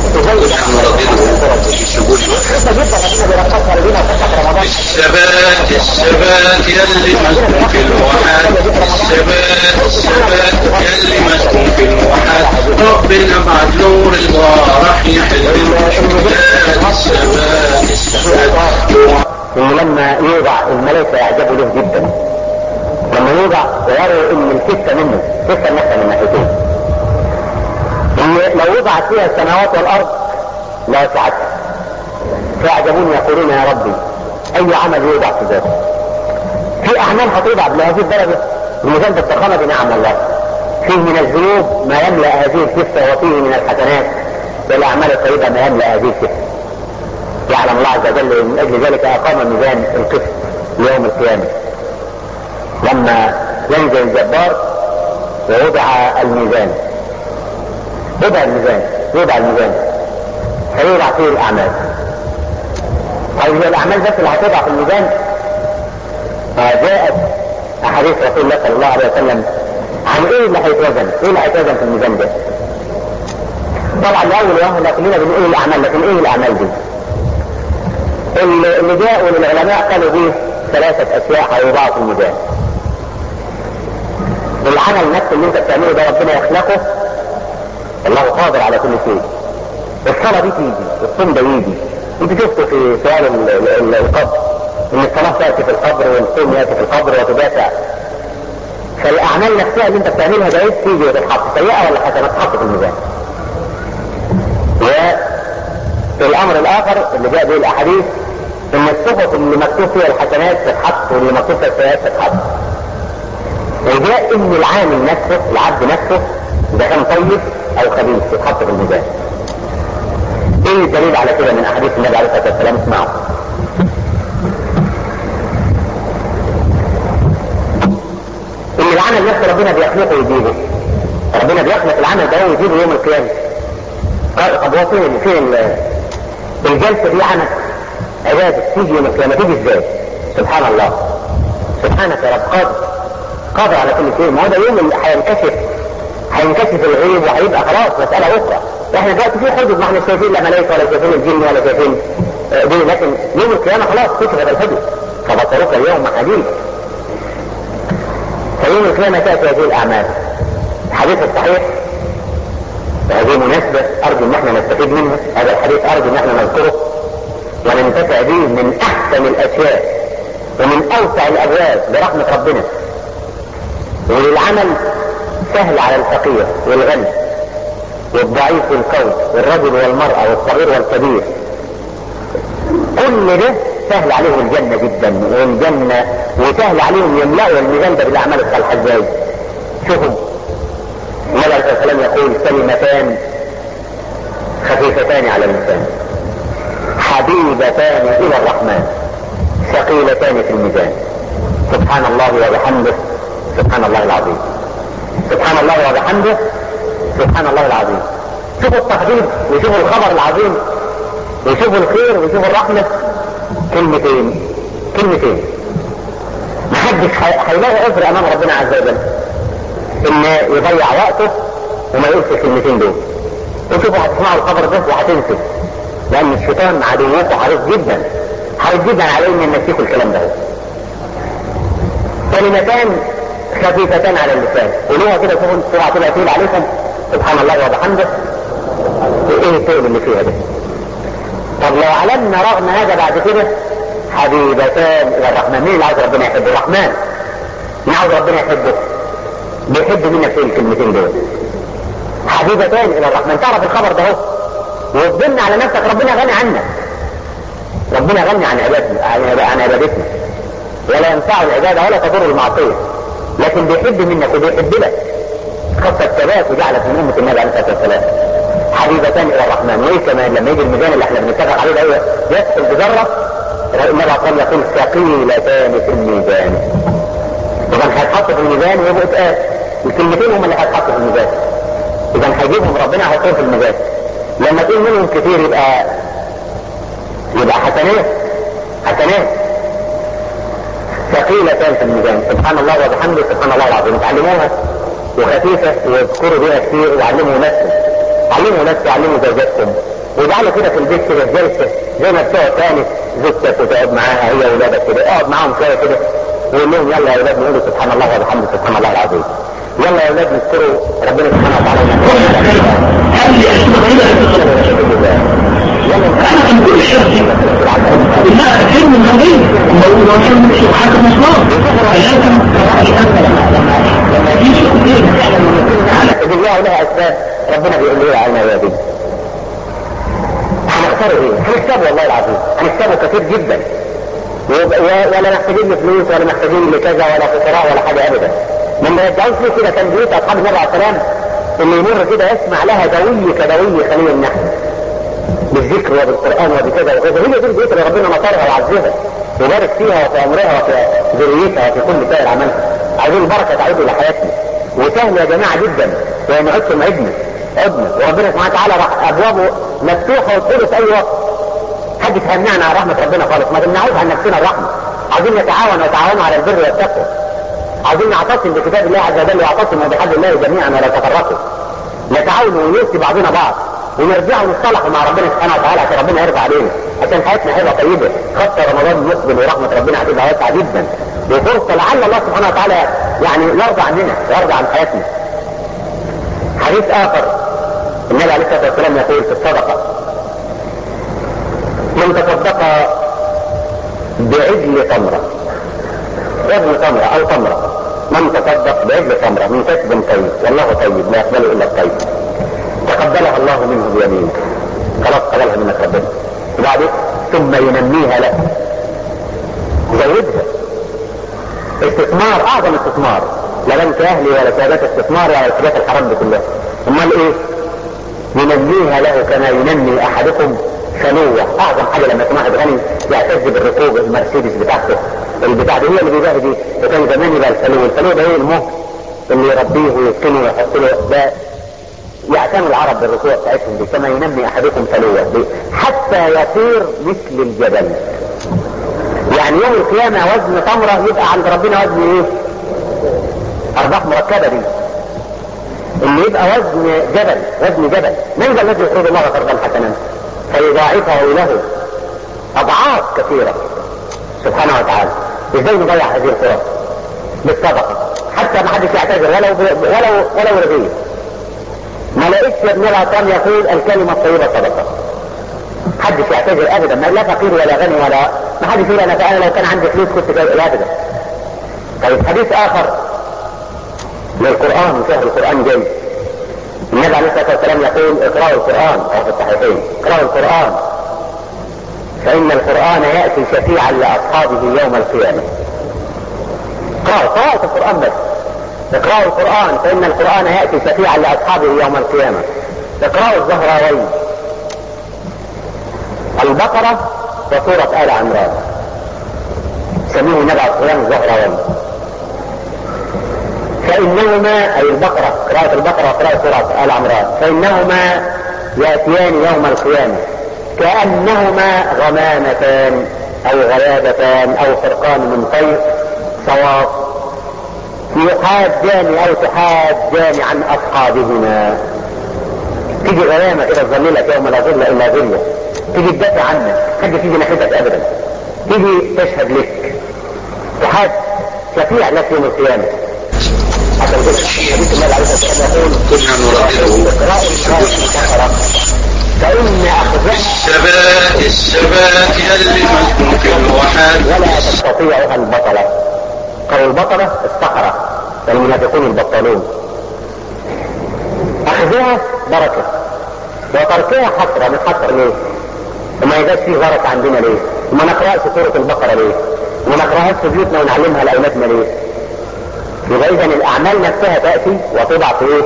الثبات الثبات يلي مسكون في الوحد الثبات الثبات يلي مسكون في الوحد ربنا بعد نور الله راح يحل المشكلات الثبات الثبات ولما يوضع الملائكة يعجبوا له جدا لما يوضع ويروا ان الكتة منه كتة النفسة من ناحيتين ان لو وضعت فيها السماوات والارض لا وسعتها فيعجبون يقولون يا ربي اي عمل يوضع في ذاته في اعمال هتوضع بهذه الدرجة المثال بالضخامة بنعم الله فيه من الذنوب ما يملأ هذه الكفة وفيه من الحسنات والاعمال الطيبة ما يملأ هذه الكفة يعلم الله عز وجل من اجل ذلك اقام ميزان القسط يوم القيامه لما ينزل الجبار ووضع الميزان وضع الميزان وضع الميزان فيوضع فيه الاعمال طيب هي الاعمال بس اللي هتوضع في الميزان جاءت احاديث رسول الله صلى الله عليه وسلم عن ايه اللي هيتوزن ايه اللي هيتوزن في الميزان ده طبعا لاول وهله كلنا بنقول الاعمال لكن ايه الاعمال دي اللي جاءوا للعلماء قالوا دي ثلاثة أشياء هيوضعوا في الميزان. العمل نفسه اللي أنت بتعمله ده ربنا يخلقه الله قادر على كل شيء. الصلاة دي تيجي، الصوم ده يجي. أنت شفت في سؤال القبر إن الصلاة تأتي في القبر والصوم يأتي في القبر وتدافع. فالأعمال نفسها اللي أنت بتعملها ده تيجي وتتحط سيئة ولا حسنة تتحط في الميزان. والأمر الآخر اللي جاء به الأحاديث ان الصفة اللي مكتوب فيها الحسنات تتحط واللي مكتوب فيها السيئات تتحط. وجاء ان العامل نفسه العبد نفسه اذا كان طيب او خبيث يتحط في الميزان. ايه الدليل على كده من احاديث النبي عليه الصلاه والسلام اسمعوا. ان العمل نفسه ربنا بيخلقه ويجيبه. ربنا بيخلق العمل ده ويجيبه يوم القيامه. طب هو فين فين الجلسه دي عمل عبادة تيجي يوم القيامة تيجي ازاي؟ سبحان الله سبحانك يا رب قادر قادر على كل شيء ما هو ده يوم اللي هينكشف هينكشف الغيب وهيبقى خلاص مسألة أخرى احنا دلوقتي في حدود ما احنا شايفين لا ملائكة ولا شايفين الجن ولا شايفين دي لكن يوم القيامة خلاص كشفت الحدود فبصرك اليوم حديد فيوم القيامة تأتي هذه الأعمال الحديث الصحيح وهذه مناسبة أرجو إن احنا نستفيد منها هذا الحديث أرجو إن احنا نذكره وننتفع به من احسن الاشياء ومن اوسع الابواب برحمة ربنا والعمل سهل على الفقير والغني والضعيف والقوي والرجل والمرأة والصغير والكبير كل ده سهل عليهم الجنة جدا والجنة وسهل عليهم يملأوا الميزان ده بالأعمال الصالحة ازاي شوفوا النبي عليه الصلاة والسلام يقول كلمتان خفيفتان على اللسان حبيبتان إلى الرحمن ثقيلتان في الميزان سبحان الله وبحمده سبحان الله العظيم سبحان الله وبحمده سبحان الله العظيم شوفوا التحديد وشوفوا الخبر العظيم وشوفوا الخير وشوفوا الرحمة كلمتين كلمتين محدش هيلاقي عذر امام ربنا عز وجل ان يضيع وقته وما يقولش الكلمتين دول وشوفوا هتسمعوا الخبر ده وهتنسوا لان الشيطان عدوكم حريص جدا حريص جدا عليه ان ينسيكوا الكلام ده كلمتان خفيفتان على اللسان قولوها كده شوفوا السرعه كده تقول عليكم سبحان الله وبحمده ايه التقل اللي فيها ده طب لو علمنا رغم هذا بعد كده حبيبتان الى الرحمن مين اللي عاوز ربنا يحبه الرحمن مين عاوز ربنا يحبه بيحب مين في الكلمتين دول حبيبتان الى الرحمن تعرف الخبر ده اهو وتظن على نفسك ربنا غني عنك ربنا غني عن عبادتنا عن عبادتنا ولا ينفع العبادة ولا تضر المعصية لكن بيحب منك وبيحب لك خط الثبات وجعلك من أمة النبي عليه الصلاة والسلام حبيبتان إلى الرحمن وإيه كمان لما يجي الميزان اللي احنا بنتفق عليه ده يدخل بذرة النبي قال يقول ثقيلتان في الميزان إذا هيتحط في الميزان ويبقوا اتقال الكلمتين هم اللي هيتحطوا في الميزان إذا هيجيبهم ربنا هيحطهم في الميزان لما تقول منهم كتير يبقى يبقى حسنات حسنات ثقيلتان في الميزان سبحان الله وبحمده سبحان الله العظيم تعلموها وخفيفة واذكروا بيها كتير وعلموا نفسكم علموا نفسكم علموا زوجاتكم واجعلوا كده في البيت كده جلسة زي ما بتقعد تاني زوجتك وتقعد معاها هي واولادك كده اقعد معاهم شوية كده وقول لهم يلا يا اولاد نقولوا سبحان الله وبحمده سبحان الله العظيم يلا يا اولاد نذكروا ربنا سبحانه وتعالى انا كان كل شيء انها علم الغني لو لو كان مش حاجه مصنوع لازم في شيء كتير الله لها اسباب ربنا بيقول له على الموادي هنختار ايه؟ هنكسبه والله العظيم هنكسبه كتير جدا ولا محتاجين لفلوس ولا محتاجين لكذا ولا فقراء ولا حاجه ابدا من يرجعون فيه كده كان بيوت اصحاب النبي عليه السلام اللي يمر كده يسمع لها دوي كدوي خليل النحل بالذكر وبالقران وبكذا وكذا هي دي البيوت اللي ربنا نصرها وعزها وبارك فيها وفي عمرها وفي ذريتها وفي كل سائر عملها عايزين البركه تعود الى حياتنا وسهل يا جماعه جدا لان عدتم عدنا عدنا وربنا سبحانه وتعالى راح ابوابه مفتوحه وتدخلوا في اي وقت حد يمنعنا عن رحمه ربنا خالص ما تمنعوش عن نفسنا الرحمه عايزين نتعاون وتعاونوا على البر والتقوى عايزين نعتصم بكتاب الله عز وجل واعتصموا بحبل الله جميعا ولا تفرقوا نتعاون ونؤتي بعضنا بعض ونرجع ونصطلح مع ربنا سبحانه وتعالى عشان ربنا يرضى علينا عشان حياتنا هتبقى طيبه خاصه رمضان المقبل ورحمه ربنا هتبقى واسعه جدا وفرصه لعل الله سبحانه وتعالى يعني يرضى عننا ويرضى عن حياتنا. حديث اخر النبي عليه الصلاه والسلام يقول في الصدقه من تصدق بعجل تمره عجل تمره او تمره من تصدق بعجل تمره من كسب طيب والله طيب لا يقبل الا الطيب تقبلها الله منه بيمينه خلاص قبلها منك ربنا وبعدين ثم ينميها لك زودها استثمار اعظم استثمار لا بنك اهلي ولا شهادات استثمار ولا الحاجات الحرام دي كلها امال ايه ينميها له كما ينمي احدكم فلوة اعظم حاجه لما يكون واحد غني يعتز بالركوب المرسيدس بتاعته البتاع دي هي اللي بيباهي دي وكان زمان يبقى الفلو الفلو ده ايه المهر اللي يربيه ويسكنه ويحط له ده يعتني العرب بالركوع بتاعتهم دي كما ينمي احدكم فلوة حتى يصير مثل الجبل يعني يوم القيامة وزن تمرة يبقى عند ربنا وزن ايه ارباح مركبة دي اللي يبقى وزن جبل وزن جبل من ذا الذي يقول الله قرضا حسنا فيضاعفه له اضعاف كثيرة سبحانه وتعالى ازاي نضيع هذه الفرص بالصدقة حتى ما حدش يعتذر ولو ولو ولو رغيف ما لقيتش ابن العطان يقول الكلمة الطيبة صدقة محدش يعتذر ابدا ما لا فقير ولا غني ولا ما حدش يقول انا انا لو كان عندي فلوس كنت جاي ابدا طيب حديث اخر للقرآن شهر القرآن جاي النبي عليه الصلاة والسلام يقول اقرأوا القرآن أو في الصحيحين اقرأوا القرآن فإن القرآن يأتي شفيعا لأصحابه يوم القيامة قرأوا قراءة القرآن بس اقرأوا القرآن فإن القرآن يأتي شفيعا لأصحابه يوم القيامة اقرأوا الزهراوين البقرة وسورة آل عمران سميه النبي عليه الصلاة والسلام الزهراوين فإنهما أي البقرة قراءة البقرة وقراءة سورة آل عمران فإنهما يأتيان يوم القيامة كأنهما غمامتان أو غيابتان أو فرقان من طير صواب يحاجان أو تحاجان عن أصحابهما تيجي غيامة كده تظللك يوم لا ظل إلا ظله تيجي تدافع عنك حد تيجي ناحيتك أبدا تيجي تشهد لك تحاج شفيع لك يوم القيامة عشان كده حديث النبي عليه الصلاة والسلام يقول كنا نردده اقرأوا القرآن فإن أخذها الثبات الثبات يلمسكم في الوحد ولا تستطيع البطلة قالوا البطلة الصحراء والمنافقون البطلون أخذها بركة وتركها حسرة من حسر ليه؟ وما يبقاش فيه بركة عندنا ليه؟ وما نقرأش سورة البقرة ليه؟ وما نقرأهاش في بيوتنا ونعلمها لأولادنا ليه؟ يبقى إذا الأعمال نفسها تأتي وتضع في إيه؟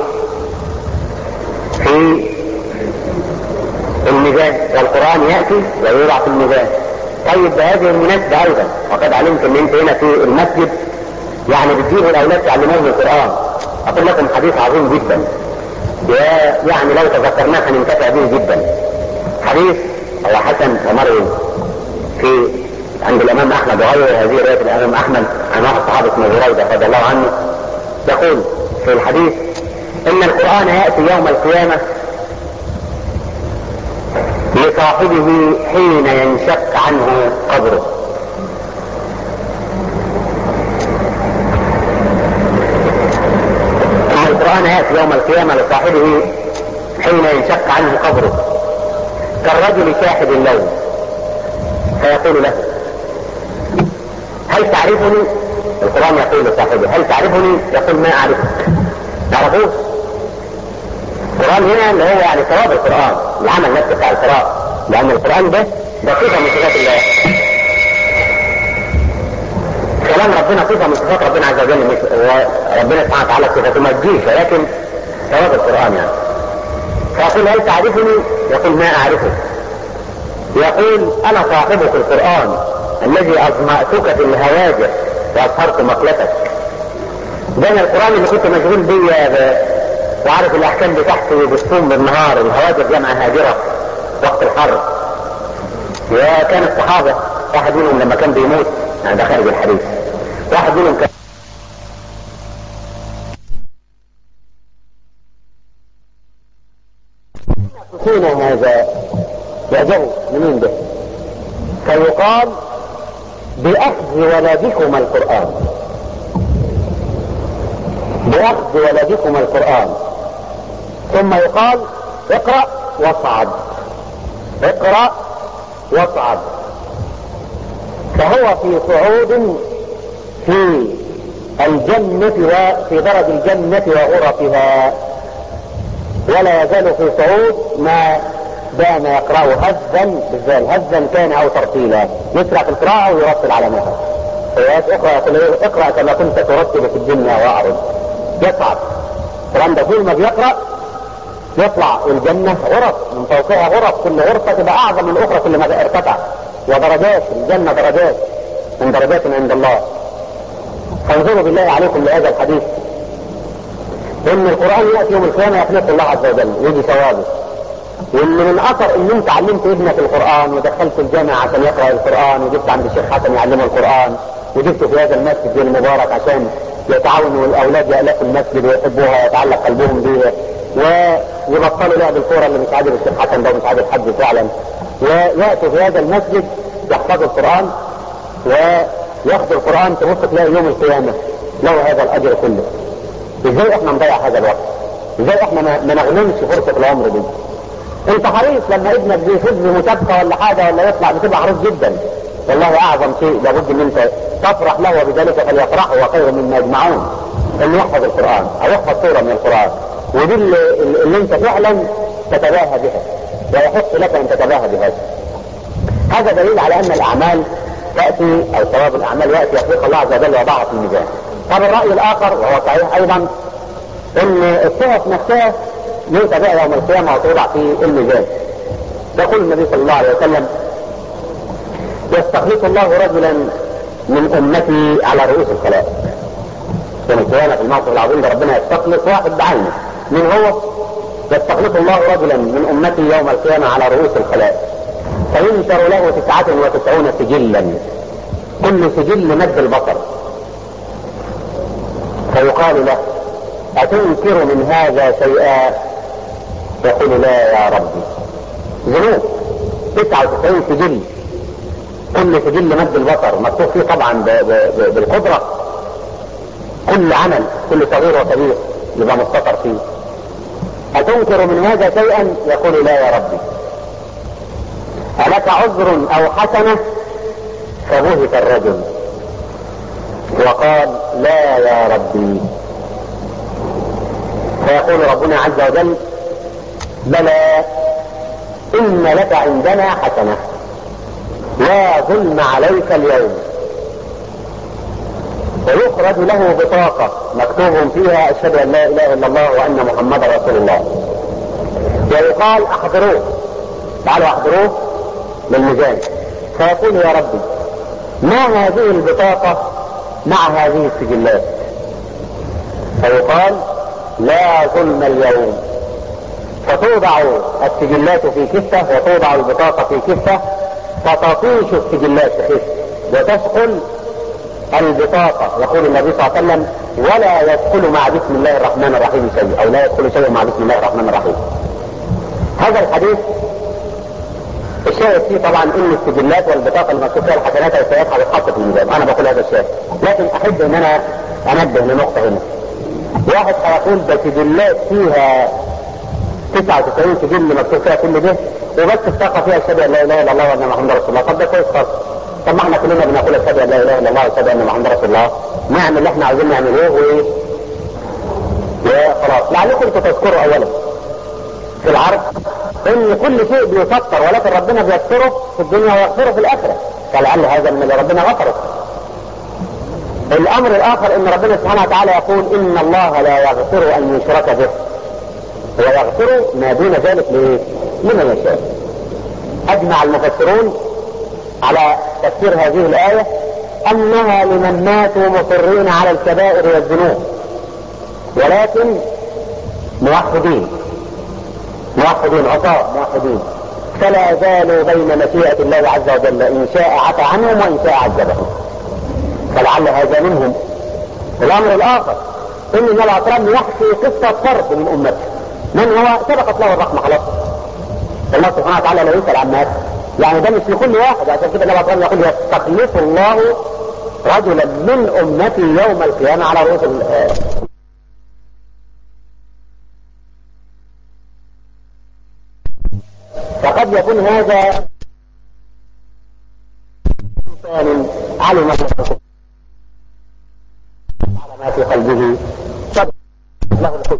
في الميزان والقرآن يأتي ويوضع في الميزان طيب بهذه المناسبة أيضا وقد علمت أن أنت هنا في المسجد يعني بتجيبوا الأولاد تعلموهم القرآن أقول لكم حديث عظيم جدا يا- يعني لو تذكرناه هننتفع به جدا حديث هو حسن ومروي في عند الإمام أحمد وغيره هذه رواية الإمام أحمد عن واحد صحابة اسمه بريدة رضي الله عنه يقول في الحديث إن القرآن يأتي يوم القيامة لصاحبه حين ينشق عنه قبره أن القرآن يأتي يوم القيامة لصاحبه حين ينشق عنه قبره كالرجل شاحب اللون فيقول له هل تعرفني القرآن يقول لصاحبه هل تعرفني يقول ما أعرفك تعرفوه القرآن هنا اللي هو يعني ثواب القرآن العمل نفسه بتاع القراءة لأن القرآن ده ده صفة من صفات الله كلام ربنا صفة من صفات ربنا عز وجل مش وربنا سبحانه وتعالى صفته ما تجيش ولكن ثواب القرآن يعني فيقول هل تعرفني؟ يقول ما أعرفك يقول أنا صاحبك القرآن الذي أظمأتك في الهواجر وأظهرت مقلتك ده أنا القرآن اللي كنت مشغول بيه ب- وعارف الأحكام بتاعته بالصوم بالنهار الهواجر جمع هاجرة وقت الحر وكان الصحابة واحد منهم لما كان بيموت يعني ده خارج الحديث واحد منهم كان يقصون هذا يعجبوا منين ده فيقال بأخذ ولدكم القرآن بأخذ ولدكم القرآن ثم يقال اقرأ واصعد اقرأ واصعد فهو في صعود في الجنة وفي درج الجنة وغرفها ولا يزال في صعود ما دام يقرأ هزا بالذال هزا كان أو ترتيلا يسرع في القراءة ويرتل على مهر روايات أخرى يقول له اقرأ كما كنت ترتل في الدنيا وأعرض يصعد الكلام ده كل ما بيقرأ يطلع الجنة غرف من فوقها غرف كل غرفة تبقى أعظم من الأخرى كل ما ارتفع ودرجات الجنة درجات من درجات عند الله فانظروا بالله عليكم لهذا الحديث ان القرآن يأتي يوم القيامة يخلق الله عز وجل ويجي ثوابه واللي من اثر ان انت علمت ابنك القرآن ودخلت الجامعة عشان يقرأ القرآن وجبت عند الشيخ حسن يعلمه القرآن وجبته في هذا المسجد المبارك عشان يتعاونوا الاولاد يألفوا المسجد ويحبوها ويتعلق قلبهم بيها ويبطلوا لعب الكورة اللي مش عاجب الشيخ حسن ده ومش عاجب حد فعلا ويأتوا في هذا المسجد يحفظوا القرآن وياخدوا القرآن تبص تلاقي يوم القيامة له هذا الأجر كله ازاي احنا نضيع هذا الوقت ازاي احنا ما ما نغنمش فرصة العمر دي انت حريص لما ابنك بيفوز بمسابقة ولا حاجة ولا يطلع بتبقى حريص جدا والله اعظم شيء لابد ان انت تفرح له وبذلك فليفرحوا وخير مما يجمعون انه يحفظ القرآن او يحفظ سورة من القرآن ودي اللي, اللي انت فعلا تتباهى بها ويحق لك ان تتباهى بهذا هذا دليل على ان الاعمال تأتي او ثواب الاعمال يأتي يخلق الله عز وجل وضعها في الميزان طب الرأي الاخر وهو صحيح ايضا ان الصحف نفسها يؤتى بها يوم القيامة وتوضع في الميزان يقول النبي صلى الله عليه وسلم يستخلص الله رجلا من امتي على رؤوس الخلائق يوم القيامة في الموقف العظيم ده ربنا يستخلص واحد بعينه من هو يستخلص الله رجلا من امتي يوم القيامة على رؤوس الخلائق فينشر له تسعة وتسعون سجلا كل سجل مد البصر فيقال له أتنكر من هذا شيئا يقول لا يا ربي ذنوب 99 سجل كل سجل مد البصر مكتوب فيه طبعا ب ب بالقدرة كل عمل كل صغير وكبير يبقى مستطر فيه أتنكر من هذا شيئا يقول لا يا ربي ألك عذر أو حسنة فبهت الرجل وقال لا يا ربي فيقول ربنا عز وجل بلى إن لك عندنا حسنة لا ظلم عليك اليوم ويخرج له بطاقة مكتوب فيها أشهد أن لا إله إلا الله وأن محمدا رسول الله ويقال أحضروه تعالوا أحضروه للميزان فيقول يا ربي ما هذه البطاقة مع هذه السجلات فيقال لا ظلم اليوم فتوضع السجلات في كفة وتوضع البطاقة في كفة فتطيش السجلات في كفة وتدخل البطاقة يقول النبي صلى الله عليه وسلم ولا يدخل مع بسم الله الرحمن الرحيم شيء او لا يدخل شيء مع بسم الله الرحمن الرحيم هذا الحديث الشاهد فيه طبعا ان السجلات والبطاقه المكتوب فيها الحسنات والسيئات هتتحط في الميزان انا بقول هذا الشاهد لكن احب ان انا انبه لنقطه هنا واحد هيقول ده سجلات فيها 99 سجل مكتوب فيها كل ده وبس الطاقه فيها اشهد ان لا اله الا الله وان محمد رسول الله طب ده كويس خالص طب ما احنا كلنا بنقول اشهد ان لا اله الا الله واشهد ان محمد رسول الله نعمل اللي احنا عايزين نعمله وايه وخلاص لعلكم انتوا تذكروا اولا في العرض ان كل شيء بيسطر ولكن ربنا بيستره في الدنيا ويغفره في الاخره فلعل هذا من اللي ربنا غفره الامر الاخر ان ربنا سبحانه وتعالى يقول ان الله لا يغفر ان يشرك به ويغفر ما دون ذلك لمن يشاء اجمع المفسرون على تفسير هذه الايه انها لمن ماتوا مصرين على الكبائر والذنوب ولكن موحدين موحدين عصاة موحدين فلا زالوا بين مشيئة الله عز وجل إن شاء عفى عنهم وإن شاء عذبهم فلعل هذا منهم الأمر الآخر إن النبي عليه الصلاة يحكي قصة فرد من أمته من هو سبقت له الرحمة خلاص الله سبحانه وتعالى لا يسأل عن الناس يعني ده مش لكل واحد عشان كده النبي عليه يقول يستخلف الله رجلا من أمتي يوم القيامة على رؤوس فقد يكون هذا إنسان علم على ما في قلبه صدق له الحب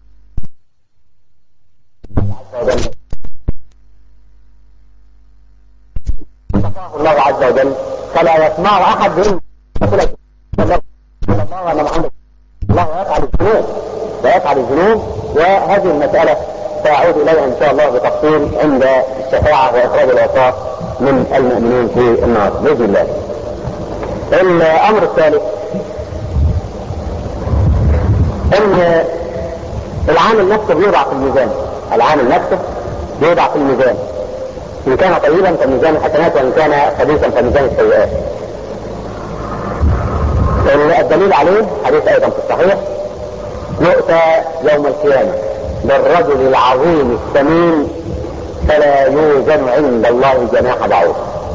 الله عز وجل فلا يسمع احد منهم يقول الله ان محمد الله يفعل الذنوب ويفعل الذنوب وهذه المساله سأعود إليها إن شاء الله بتفصيل عند الشفاعة وإخراج العصاة من المؤمنين في النار بإذن الله. الأمر الثالث أن العامل نفسه بيوضع في الميزان، العامل نفسه بيوضع في الميزان. إن كان طيبا فميزان الحسنات وإن كان خبيثا فميزان السيئات. الدليل عليه حديث أيضا في الصحيح يؤتى يوم القيامة بالرجل العظيم الثمين فلا يوزن عند الله جناح بعوض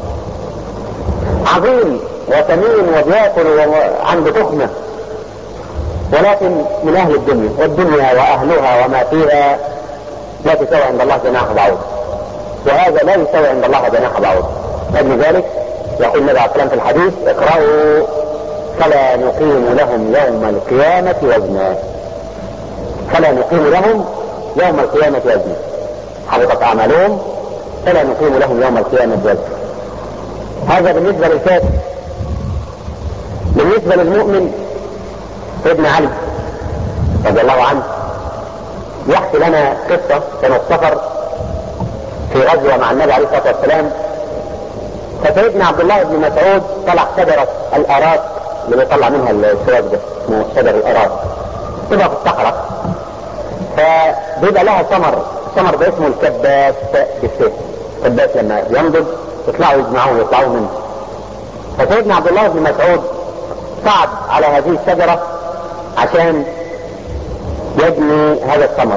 عظيم وثمين وبياكل وعنده تخمة ولكن من اهل الدنيا والدنيا واهلها وما فيها لا تساوي عند الله جناح بعوض وهذا لا يساوي عند الله جناح بعوض لأجل ذلك يقول النبي عليه الصلاة في الحديث اقرأوا فلا نقيم لهم يوم القيامة وزنا فلا نقيم لهم يوم القيامة وزنا حبطت أعمالهم فلا نقيم لهم يوم القيامة وزنا هذا بالنسبة للكافر بالنسبة للمؤمن ابن علي رضي الله عنه يحكي لنا قصة كان السفر في غزوة مع النبي عليه الصلاة والسلام فسيدنا عبد الله بن مسعود طلع شجرة الأراك اللي بيطلع منها السواق ده اسمه شجر الأراك تبقى في الصحراء فبيبقى لها ثمر الثمر ده اسمه الكباس بالسيف الكباس لما ينضج يطلعوا يجمعوه يطلعوه منه فسيدنا عبد الله بن مسعود صعد على هذه الشجرة عشان يجني هذا الثمر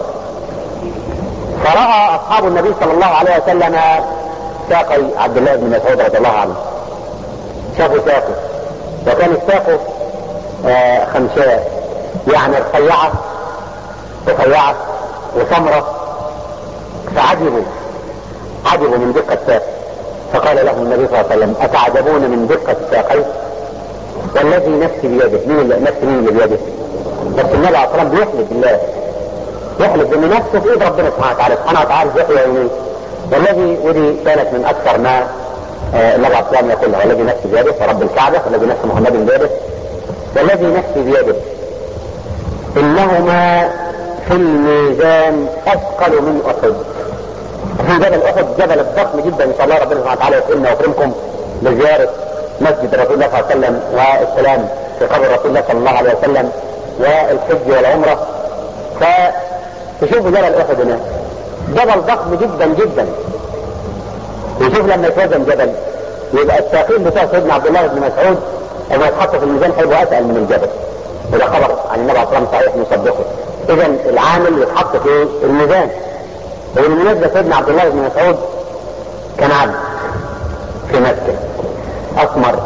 فرأى أصحاب النبي صلى الله عليه وسلم ساقي عبد الله بن مسعود رضي الله عنه شافوا ساقه وكان الساقه آه خمساء يعني رفيعة رفيعة وسمرة فعجبوا عجبوا من دقة ساق فقال لهم النبي صلى الله عليه وسلم أتعجبون من دقة ساقيه والذي نفسي بيده مين اللي نفسي مين اللي بيده بس النبي عليه الصلاة والسلام بيحلف بالله يحلف بان نفسه في ايد ربنا سبحانه وتعالى سبحانه وتعالى يحيى يمين والذي ودي كانت من اكثر ما النبي عليه الصلاه يقول والذي نفسي بيده ورب الكعبه والذي نفس محمد بيده والذي نفسي بيده انهما في الميزان اثقل من احد في جبل احد جبل الضخم جدا ان شاء الله ربنا سبحانه وتعالى يكرمنا ويكرمكم بزياره مسجد رسول الله صلى الله عليه وسلم والسلام في قبر رسول الله صلى الله عليه وسلم والحج والعمره فتشوفوا جبل احد هناك جبل ضخم جدا جدا وشوف لما يتوزن جبل يبقى الساقين بتاع سيدنا عبد الله بن مسعود لما يتحط في الميزان هيبقى اتقل من الجبل وده خبر عن النبي عليه الصلاه صحيح مصدقه اذا العامل يتحط في الميزان وبالمناسبه سيدنا عبد الله بن مسعود كان عبد في مكه اسمر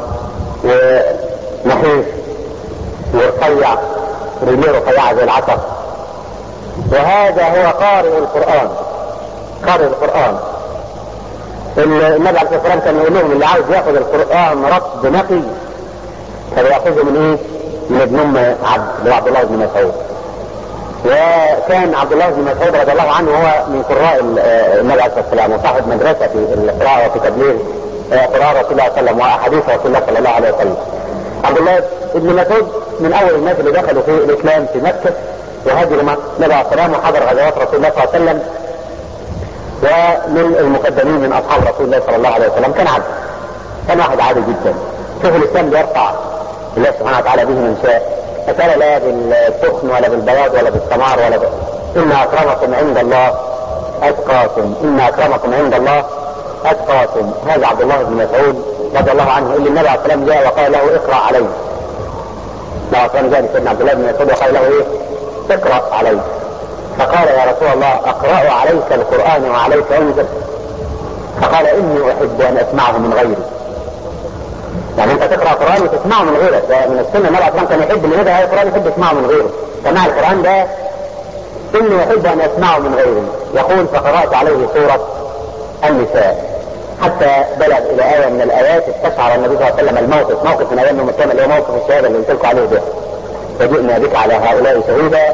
ونحيف ورفيع رجليه رفيعه زي العصا وهذا هو قارئ القرآن قارئ القرآن النبي عليه الصلاة والسلام كان يقول لهم اللي عاوز ياخذ القرآن رطب نقي فبياخذه من ايه؟ من ابن ام عبد اللي هو عبد الله بن مسعود وكان عبد الله بن مسعود رضي الله عنه هو من قراء النبي عليه الصلاة والسلام وصاحب مدرسة في القراءة وفي تبليغ قراءة رسول الله صلى الله عليه وسلم وأحاديث رسول الله صلى الله عليه وسلم عبد الله بن مسعود من أول الناس اللي دخلوا في الإسلام في مكة وهاجر مع النبي عليه السلام وحضر غزوات رسول الله صلى الله عليه وسلم ومن المقدمين من اصحاب رسول الله صلى الله عليه وسلم كان عبد كان واحد عادي جدا شوف الاسلام بيرفع الله سبحانه وتعالى به من شاء فكان لا بالتخن ولا بالبياض ولا بالسمار ولا ب... ان اكرمكم عند الله اتقاكم ان اكرمكم عند الله اتقاكم هذا عبد الله بن مسعود رضي الله عنه اللي النبي عليه السلام جاء وقال له اقرا عليه النبي عليه السلام جاء لسيدنا عبد الله بن مسعود وقال له ايه اقرا عليه فقال يا رسول الله اقرا عليك القران وعليك انزل فقال اني احب ان اسمعه من غيري يعني انت تقرا قران وتسمعه من غيرك ده من السنه النبي عليه كان يحب اللي يدعي القران يحب يسمعه من غيره سماع القران ده اني احب ان اسمعه من غيري يقول فقرات عليه سوره النساء حتى بلغ الى ايه من الايات استشعر النبي صلى الله عليه وسلم الموقف موقف من ايام يوم القيامه اللي هو موقف الشهاده اللي قلت لكم عليه ده وجئنا بك على هؤلاء شهيدا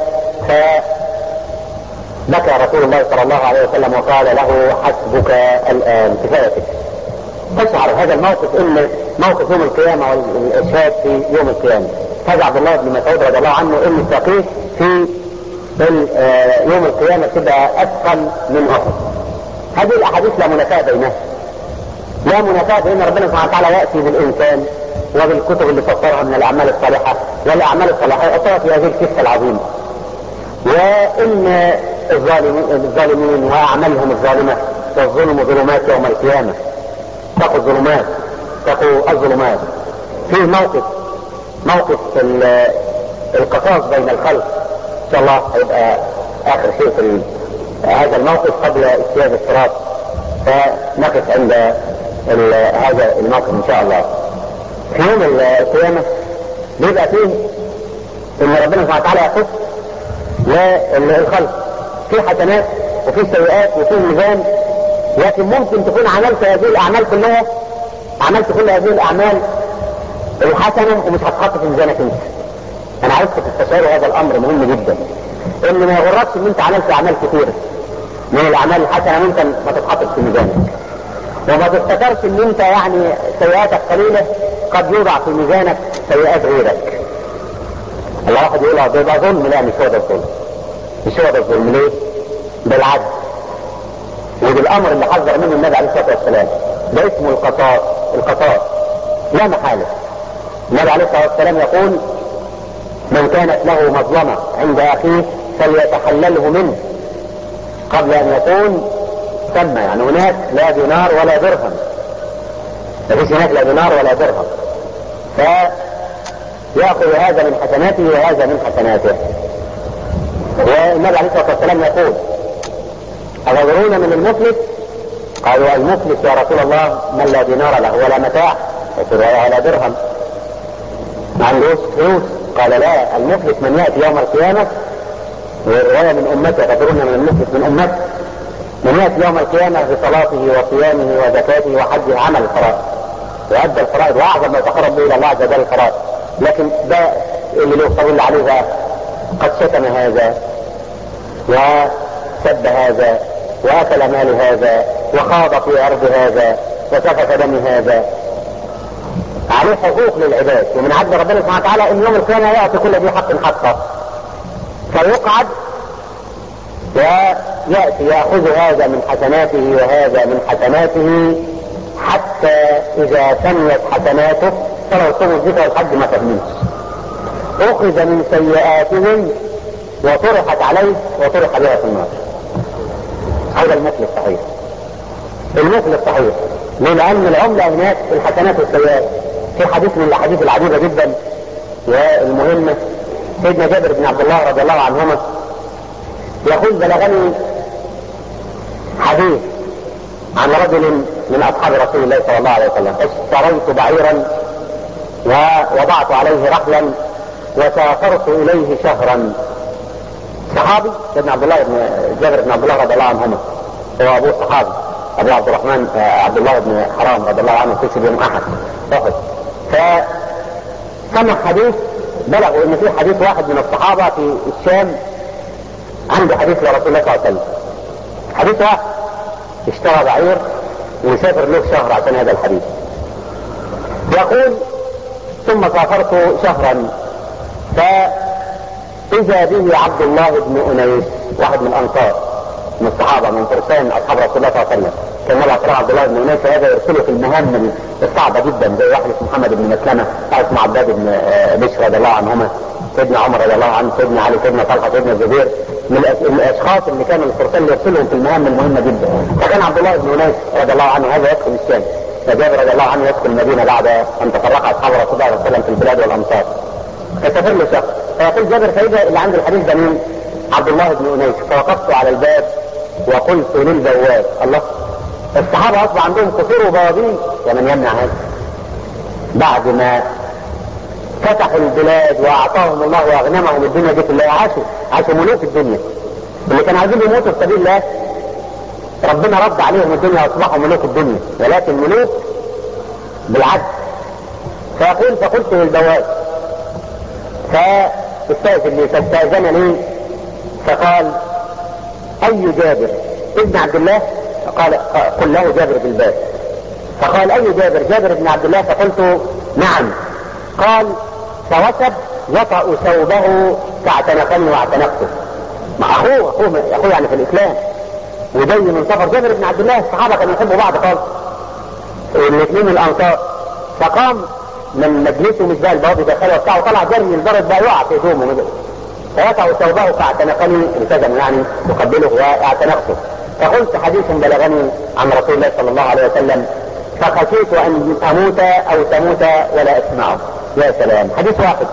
فبكى رسول الله صلى الله عليه وسلم وقال له حسبك الان كفايتك تشعر هذا الموقف ان موقف يوم القيامه والاشهاد في يوم القيامه هذا عبد الله بن مسعود رضي الله عنه ان التقيه في يوم القيامه تبقى اثقل من احد هذه الاحاديث لا منافاه بينها لا منافاه بين ربنا سبحانه وتعالى ياتي بالانسان وبالكتب اللي فسرها من الاعمال الصالحه والاعمال الصالحه اثرت في هذه القصه العظيمه وان الظالمين واعمالهم الظالمه والظلم ظلمات يوم القيامه اتقوا الظلمات اتقوا الظلمات في موقف موقف القصاص بين الخلق ان شاء الله هيبقى اخر شيء في هذا الموقف قبل اجتياز الصراط فنقف عند هذا الموقف ان شاء الله في يوم القيامه بيبقى فيه ان ربنا سبحانه وتعالى يقص للخلق في حسنات وفي سيئات وفي ميزان لكن ممكن تكون عملت هذه الاعمال كلها عملت كل هذه الاعمال الحسنة ومش هتحط في ميزانك انت انا عايزكم تستشعروا هذا الامر مهم جدا ان ما يغركش ان انت عملت اعمال كثيرة من الاعمال الحسنة ممكن ما تتحطش في ميزانك وما تفتكرش ان انت يعني سيئاتك قليلة قد يوضع في ميزانك سيئات غيرك الله واحد يقول ده يبقى ظلم لا مش هو ده الظلم مش هو ده الظلم ليه؟ بالعدل وبالامر اللي حذر منه النبي عليه الصلاه والسلام ده اسمه القصاص القصاص لا محاله النبي عليه الصلاه والسلام يقول من كانت له مظلمه عند اخيه فليتحلله منه قبل ان يكون سمى يعني هناك لا دينار ولا درهم مفيش هناك لا دينار ولا درهم فيأخذ هذا من حسناته وهذا من حسناته والنبي عليه الصلاة والسلام يقول أتدرون من المفلس قالوا المفلس يا رسول الله من لا دينار له ولا متاع وفي ولا درهم ما عندوش فلوس قال لا المفلس من يأتي يوم القيامة والرواية من أمته تدرون من المفلس من أمته من يأتي يوم القيامة بصلاته وصيامه وزكاته وحجه عمل الفرائض وأدى الفرائض وأعظم ما يتقرب به إلى الله عز وجل الفرائض لكن ده اللي له فضل عليه بقى قد شتم هذا وسب هذا واكل مال هذا وخاض في ارض هذا وسفك دم هذا عليه حقوق للعباد ومن عدل ربنا سبحانه وتعالى ان يوم القيامه يعطي كل ذي حق حقه فيقعد وياتي ياخذ هذا من حسناته وهذا من حسناته حتى اذا فنيت حسناته فلو صوم الذكر الحج ما تهمنش اخذ من سيئاتهم وطرحت عليه وطرح بها في النار هذا المثل الصحيح المثل الصحيح ليه؟ لأن العملة هناك في الحسنات والسيئات في حديث من الأحاديث العجيبة جدا والمهمة سيدنا جابر بن عبد الله رضي الله عنهما يقول بلغني حديث عن رجل من أصحاب رسول الله صلى الله عليه وسلم اشتريت بعيرا ووضعت عليه رحلا وسافرت إليه شهرا صحابي سيدنا عبد الله بن جابر بن عبد الله رضي الله عنهما هو ابوه صحابي ابو عبد الرحمن عبد الله بن حرام رضي الله عنه كسب يوم احد صحيح فسمع حديث بلغوا ان في حديث واحد من الصحابه في الشام عنده حديث لرسول الله صلى الله عليه وسلم حديث واحد اشترى بعير وسافر له شهر عشان هذا الحديث يقول ثم سافرت شهرا ف إذا به عبد الله بن أنيس واحد من الأنصار من الصحابة من فرسان أصحاب رسول الله صلى الله عليه وسلم كان الأسرار عبد الله بن أنيس هذا يرسله في المهام الصعبة جدا زي واحد اسمه محمد بن مسلمة أو اسمه عباد بن بشر رضي الله عنهما سيدنا عمر رضي الله عنه سيدنا علي سيدنا طلحة سيدنا الزبير من الأشخاص اللي كانوا الفرسان يرسلهم في المهام المهمة جدا فكان عبد الله بن أنيس رضي الله عنه هذا يدخل الشام فجابر رضي الله عنه يدخل المدينة بعد أن تفرق أصحاب رسول الله صلى الله عليه وسلم في البلاد والأمصار فسافر له شخص فيقول جابر فإذا اللي عند الحديث ده مين؟ عبد الله بن أنيس فوقفت على الباب وقلت للبواب الله الصحابة أصبح عندهم قصور وبوابين ومن يمنع هذا بعد ما فتحوا البلاد وأعطاهم الله وأغنمهم الدنيا دي كلها عاشوا عاشوا ملوك الدنيا اللي كانوا عايزين يموتوا في سبيل الله ربنا رد عليهم الدنيا وأصبحوا ملوك الدنيا ولكن ملوك بالعدل فيقول فقلت للبواب فاستأذن لي فاستأذن لي فقال أي جابر ابن عبد الله قال قل له جابر بالباب فقال أي جابر جابر بن عبد الله فقلت نعم قال فوسب يطأ ثوبه فاعتنقني واعتنقته مع أخوه أخوه أخوه يعني في الإسلام وجاي من سفر جابر بن عبد الله الصحابة كانوا يحبوا بعض خالص الاثنين الأنصار فقام من مجلسه مش بقى البواب دخله وبتاع وطلع جري البرد بقى يقع في هدومه فوسعوا ثوبه فاعتنقني التزم يعني اقبله واعتنقته فقلت حديث بلغني عن رسول الله صلى الله عليه وسلم فخشيت ان اموت او تموت ولا اسمعه يا سلام حديث واحد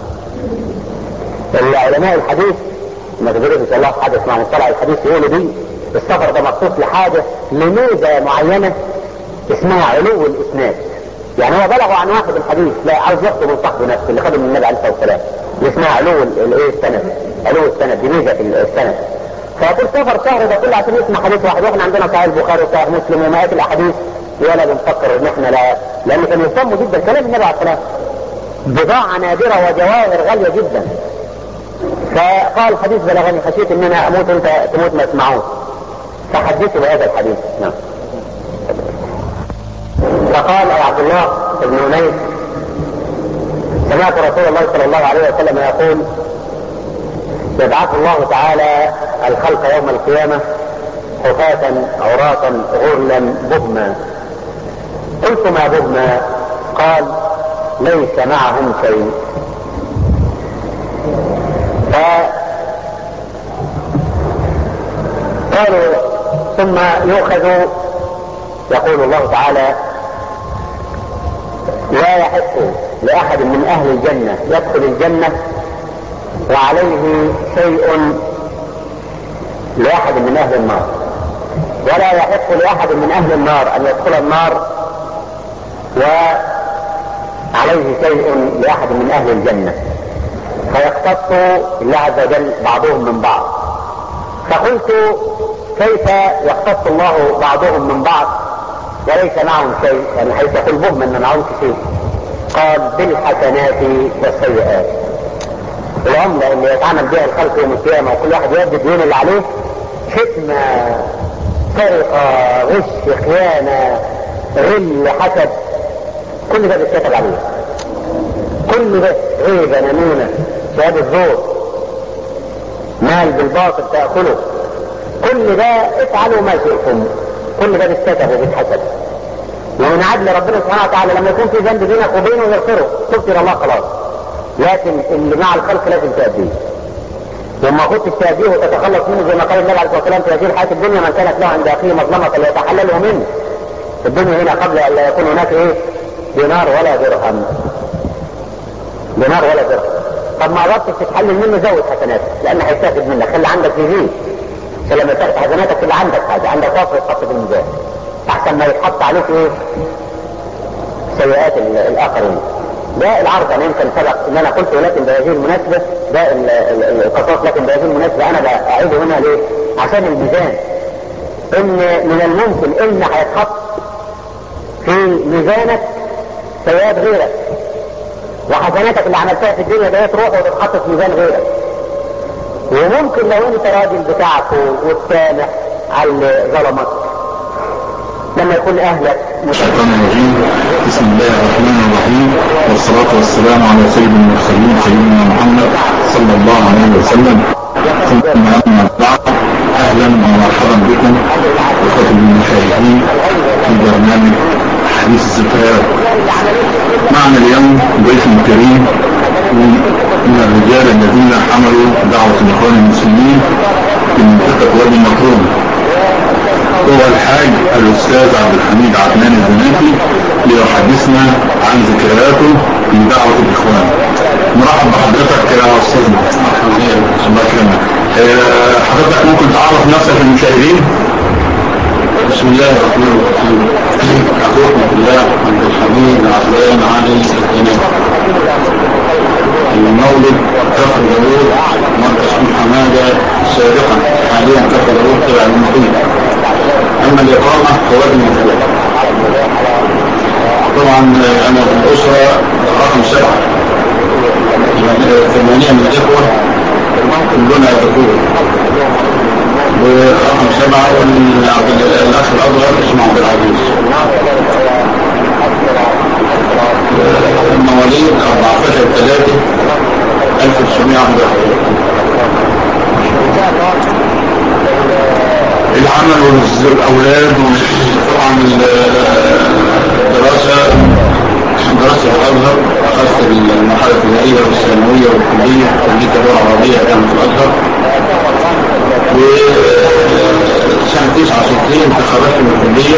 العلماء الحديث ما تدرس ان شاء الله حدث مع مصطلح الحديث يقولوا دي السفر ده مخصوص لحاجه لميزه معينه اسمها علو الاسناد يعني هو بلغوا عن واحد الحديث لا عاوز ياخده من صاحبه نفسه اللي خده من النبي عليه الصلاه والسلام اللي اسمها علو الايه السند علو السند دي ميزه في السند فيقول سفر شهر ده كله عشان يسمع حديث واحد واحنا عندنا صحيح البخاري وصحيح مسلم ومئات الاحاديث ولا بنفكر ان احنا لا لان كانوا يهتموا جدا كلام النبي عليه الصلاه بضاعة نادرة وجواهر غالية جدا فقال حديث بلغني خشيت ان انا اموت وانت تموت ما تسمعون فحدثوا بهذا الحديث نعم فقال يا عبد الله بن انيس سمعت رسول الله صلى الله عليه وسلم يقول يبعث الله تعالى الخلق يوم القيامة حفاة عراة غرلا بهما قلت ما بهما قال ليس معهم شيء قالوا ثم يؤخذ يقول الله تعالى لا يحق لأحد من أهل الجنة يدخل الجنة وعليه شيء لأحد من أهل النار ولا يحق لأحد من أهل النار أن يدخل النار وعليه شيء لأحد من أهل الجنة فيختص الله عز وجل بعضهم من بعض فقلت كيف يختص الله بعضهم من بعض وليس معهم شيء يعني حيث يقول بهم من معهم شيء قال بالحسنات والسيئات العملة اللي يتعامل بها الخلق يوم القيامة وكل واحد يؤدي الديون اللي عليه ختمة سرقة غش خيانة غل حسد كل ده بيتكتب عليه كل ده غيبة نمونة شهادة زور مال بالباطل تأكله كل ده افعلوا ما شئتم كل ده بيتكتب وبيتحسب ومن عدل ربنا سبحانه وتعالى لما يكون في ذنب بينك وبينه يغفره تغفر الله خلاص لكن اللي مع الخلق لازم تأديه وما كنتش تأديه وتتخلص منه زي ما قال النبي عليه الصلاة والسلام في هذه الحياة الدنيا من كانت له عند أخيه مظلمة فليتحلله منه في الدنيا هنا قبل أن لا يكون هناك إيه دينار ولا درهم دينار ولا درهم طب ما قدرتش تتحلل منه زود حسناتك لأن هيتاخد منك خلي عندك يزيد عشان لما تاخد حسناتك تبقى عندك حاجة عندك وصف يتحط في الميزان أحسن ما يتحط عليك إيه سيئات الآخرين ده العرض انا يمكن سبق ان انا قلت ولكن بهذه المناسبة ده القصاص لكن بهذه المناسبة انا بعيده هنا ليه عشان الميزان ان من الممكن ان هيتحط في ميزانك سيئات غيرك وحسناتك اللي عملتها في الدنيا ده تروح وتتحط في ميزان غيرك وممكن لو انت راجل بتاعك وتسامح على اللي ظلمك لما يكون اهلك الشيطان الرجيم بسم الله الرحمن الرحيم والصلاة والسلام على سيد المرسلين سيدنا محمد صلى الله عليه وسلم ثم أما بعد أهلا ومرحبا بكم إخوة المشاهدين في برنامج حديث الذكريات معنا اليوم ضيف كريم من الرجال الذين حملوا دعوة الإخوان المسلمين في منطقة وادي مطرون هو الحاج الأستاذ عبد الحميد عدنان الزناتي ليحدثنا عن ذكرياته في دعوة الإخوان مرحبا بحضرتك يا أستاذ الله يكرمك حضرتك ممكن تعرف نفسك للمشاهدين بسم الله الرحمن الرحيم أخوكم في الله عبد الحميد عدنان علي الزناتي المولد كفر داوود مركز ام حماده سابقا حاليا كفر داوود تبع المقيم اما الاقامه فوادي المفروض طبعا انا في الاسره رقم سبعه ثمانيه من الاخوه كلنا ذكور ورقم سبعه والاخ الاصغر اسمه عبد العزيز مواليد 14 3 1941 العمل والاولاد طبعا الدراسه دراسه الازهر اخذت المرحله الابتدائيه والثانويه والكليه كليه اللغه العربيه كانت في الازهر وسنه 69 تخرجت من الكليه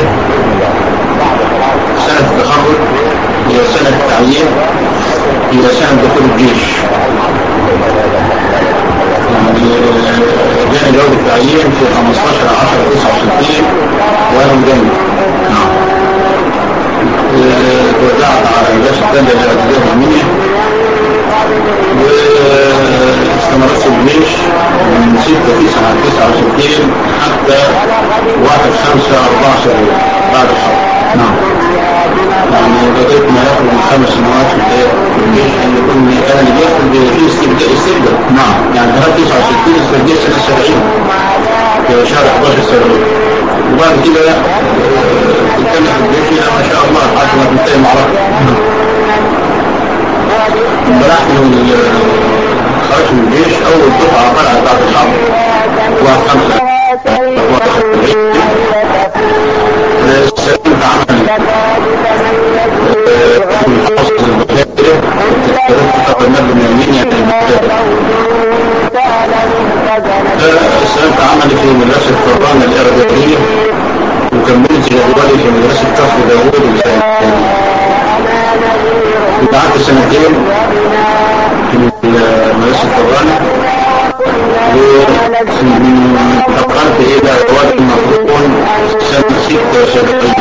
سنه التخرج هي سنه التعيين هي سنه دخول الجيش جاني جواب التعيين في 15 10 69 وانا مجند نعم توزعت على الباشا الثانية الاعتداء الأمنية واستمرت في الجيش من 6 9 69 حتى 1 5 14 بعد الحرب نعم يعني لغايه ما ياخد من خمس سنوات في الجيش ان يكون كان اللي بياخد فيه استبداء استبداء نعم يعني هل 69 استبداء سنه 70 في شهر 11 سنه وبعد كده آه، تكمل في الجيش الى ما شاء الله لحد ما تنتهي المعركه بلغت من خرجت من الجيش اول دفعه طلعت بعد الحرب وخمسه سلمت عمل من حصل البلاد تقدمت من يمين يعني سلمت عملي في مدرسة قرآن الإرادية وكملت جدولي في مدرسة كفر داوود الإسلامية كنت قعدت سنتين في مدرسة قرآن وانتقلت إلى وادي المفروضون سنة 76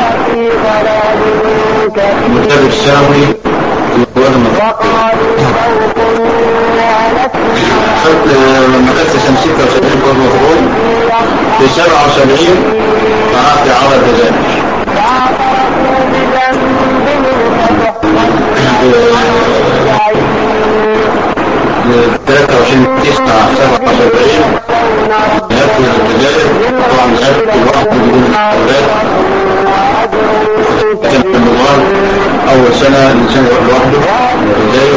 مدرس ثانوي في وادي المفروضون خدت لما خدت سنة 76 في وادي المفروضون في 77 قعدت على الجزائر 23 9 77 ذهبت الى الجزائر طبعا ذهبت لوحدي بدون اولاد كان في النظام اول سنه الانسان يروح لوحده في الجزائر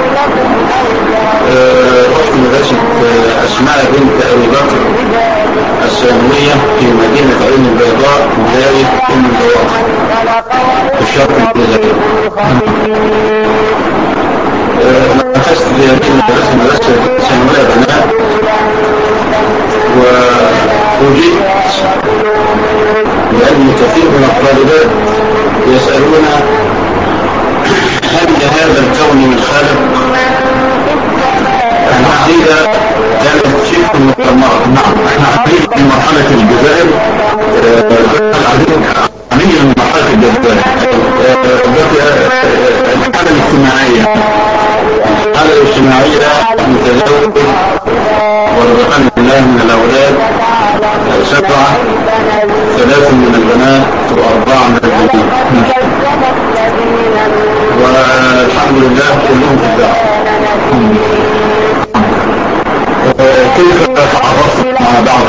آه، رحت مدرسه آه، اسماء بنت ابي بكر الثانويه في مدينه عين البيضاء ولايه ام البواقي في شرق الجزائر نفست في هذه المدرسة مدرسة ثانوية بنات وفوجئت لأن كثير من الطالبات يسألون هل لهذا الكون من خالق؟ العقيدة كانت شبه متدمرة نعم احنا عارفين في مرحلة الجزائر عملية من مرحلة الجزائر آه، بس آه، الحالة الاجتماعية الحالة الاجتماعية متزوج ورزقني الله من الأولاد سبعة ثلاث من البنات وأربعة من البنات والحمد لله كلهم في الدعوة آه، كيف تعرفت مع بعض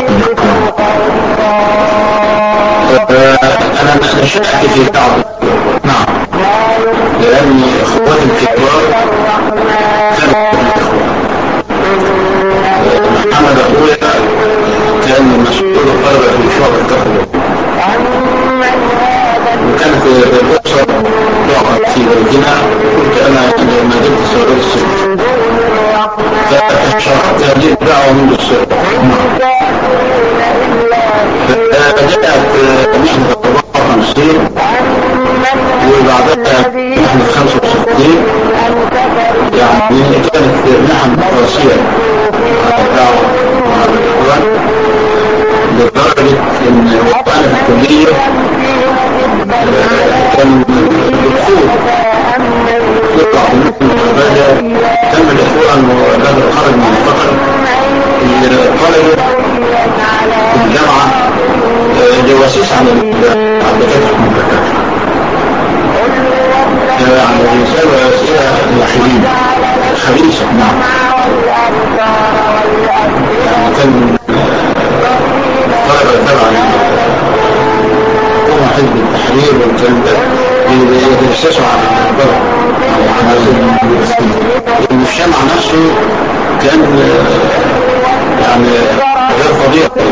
أنا نشأت في دعوة نعم لأن إخواتي الكبار كانوا من الإخوة محمد أخويا كان مسؤول الطلبة في شعب الكفر وكانت الأسر تعقد في بلدنا كنت أنا ما زلت صغير السن فشرحت هذه الدعوة منذ الصغر فبدأت نحن 54 وبعدها نحن 65 يعني كانت نحن راسية على الدعوة وعلى الإخوان لدرجة إن وأنا في الكلية كان الدكتور يطلع من العبادة كان الإخوان والذي خرج من الفقر الطلبة في الجامعة جواسيس على على الدكاترة يعني الرسالة أسئلة الوحيدين خبيثة نعم يعني كان طلبة تبع هم حزب التحرير والكلام ده بيتجسسوا على البلد على المجتمع نفسه كان يعني غير طبيعي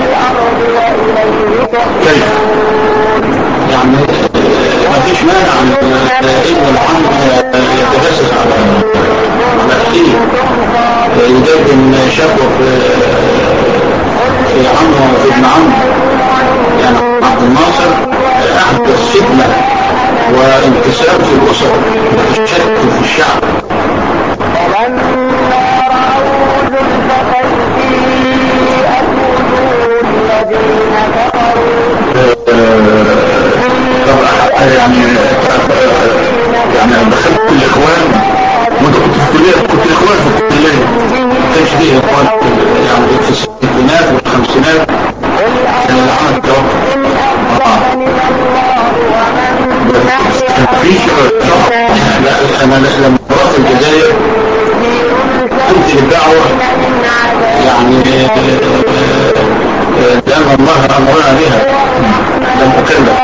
كيف يعني ما فيش مانع ان ابن محمد يتجسس على على اخيه يقدم شكوى في في عمه وفي ابن عمه يعني عبد الناصر احدث فتنه وانكسار في الاسر وتشتت في الشعب يعني يعني دخلت الاخوان وانت كنت في الكليه كنت الاخوان في الكليه ما كانش فيه اخوان يعني في الستينات والخمسينات كان العمل توقف كان مفيش لا انا لما رحت الجزائر كنت الدعوة يعني لأن الله أمرنا بها لم أكلف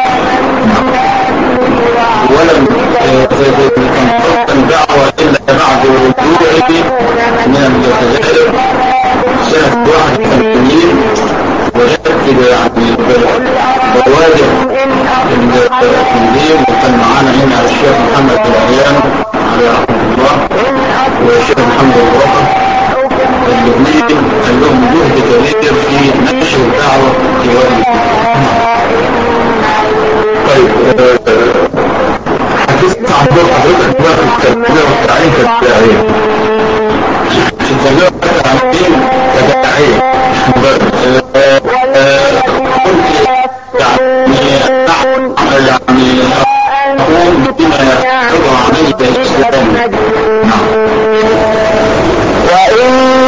ولم تنطلق الدعوة إلا بعد رجوعي من الجزائر سنة 81 وجدت يعني بوادر التنظيم وكان معانا هنا الشيخ محمد العيان عليه رحمه الله والشيخ محمد الوقت الاثنين كان لهم جهد كبير في نشر الدعوة في وادي طيب حدثت عن دور حضرتك بقى في التربية والتعليم كالداعية في التربية والتعليم كداعية يعني أقوم بما يحتوى عليه الإسلام وإن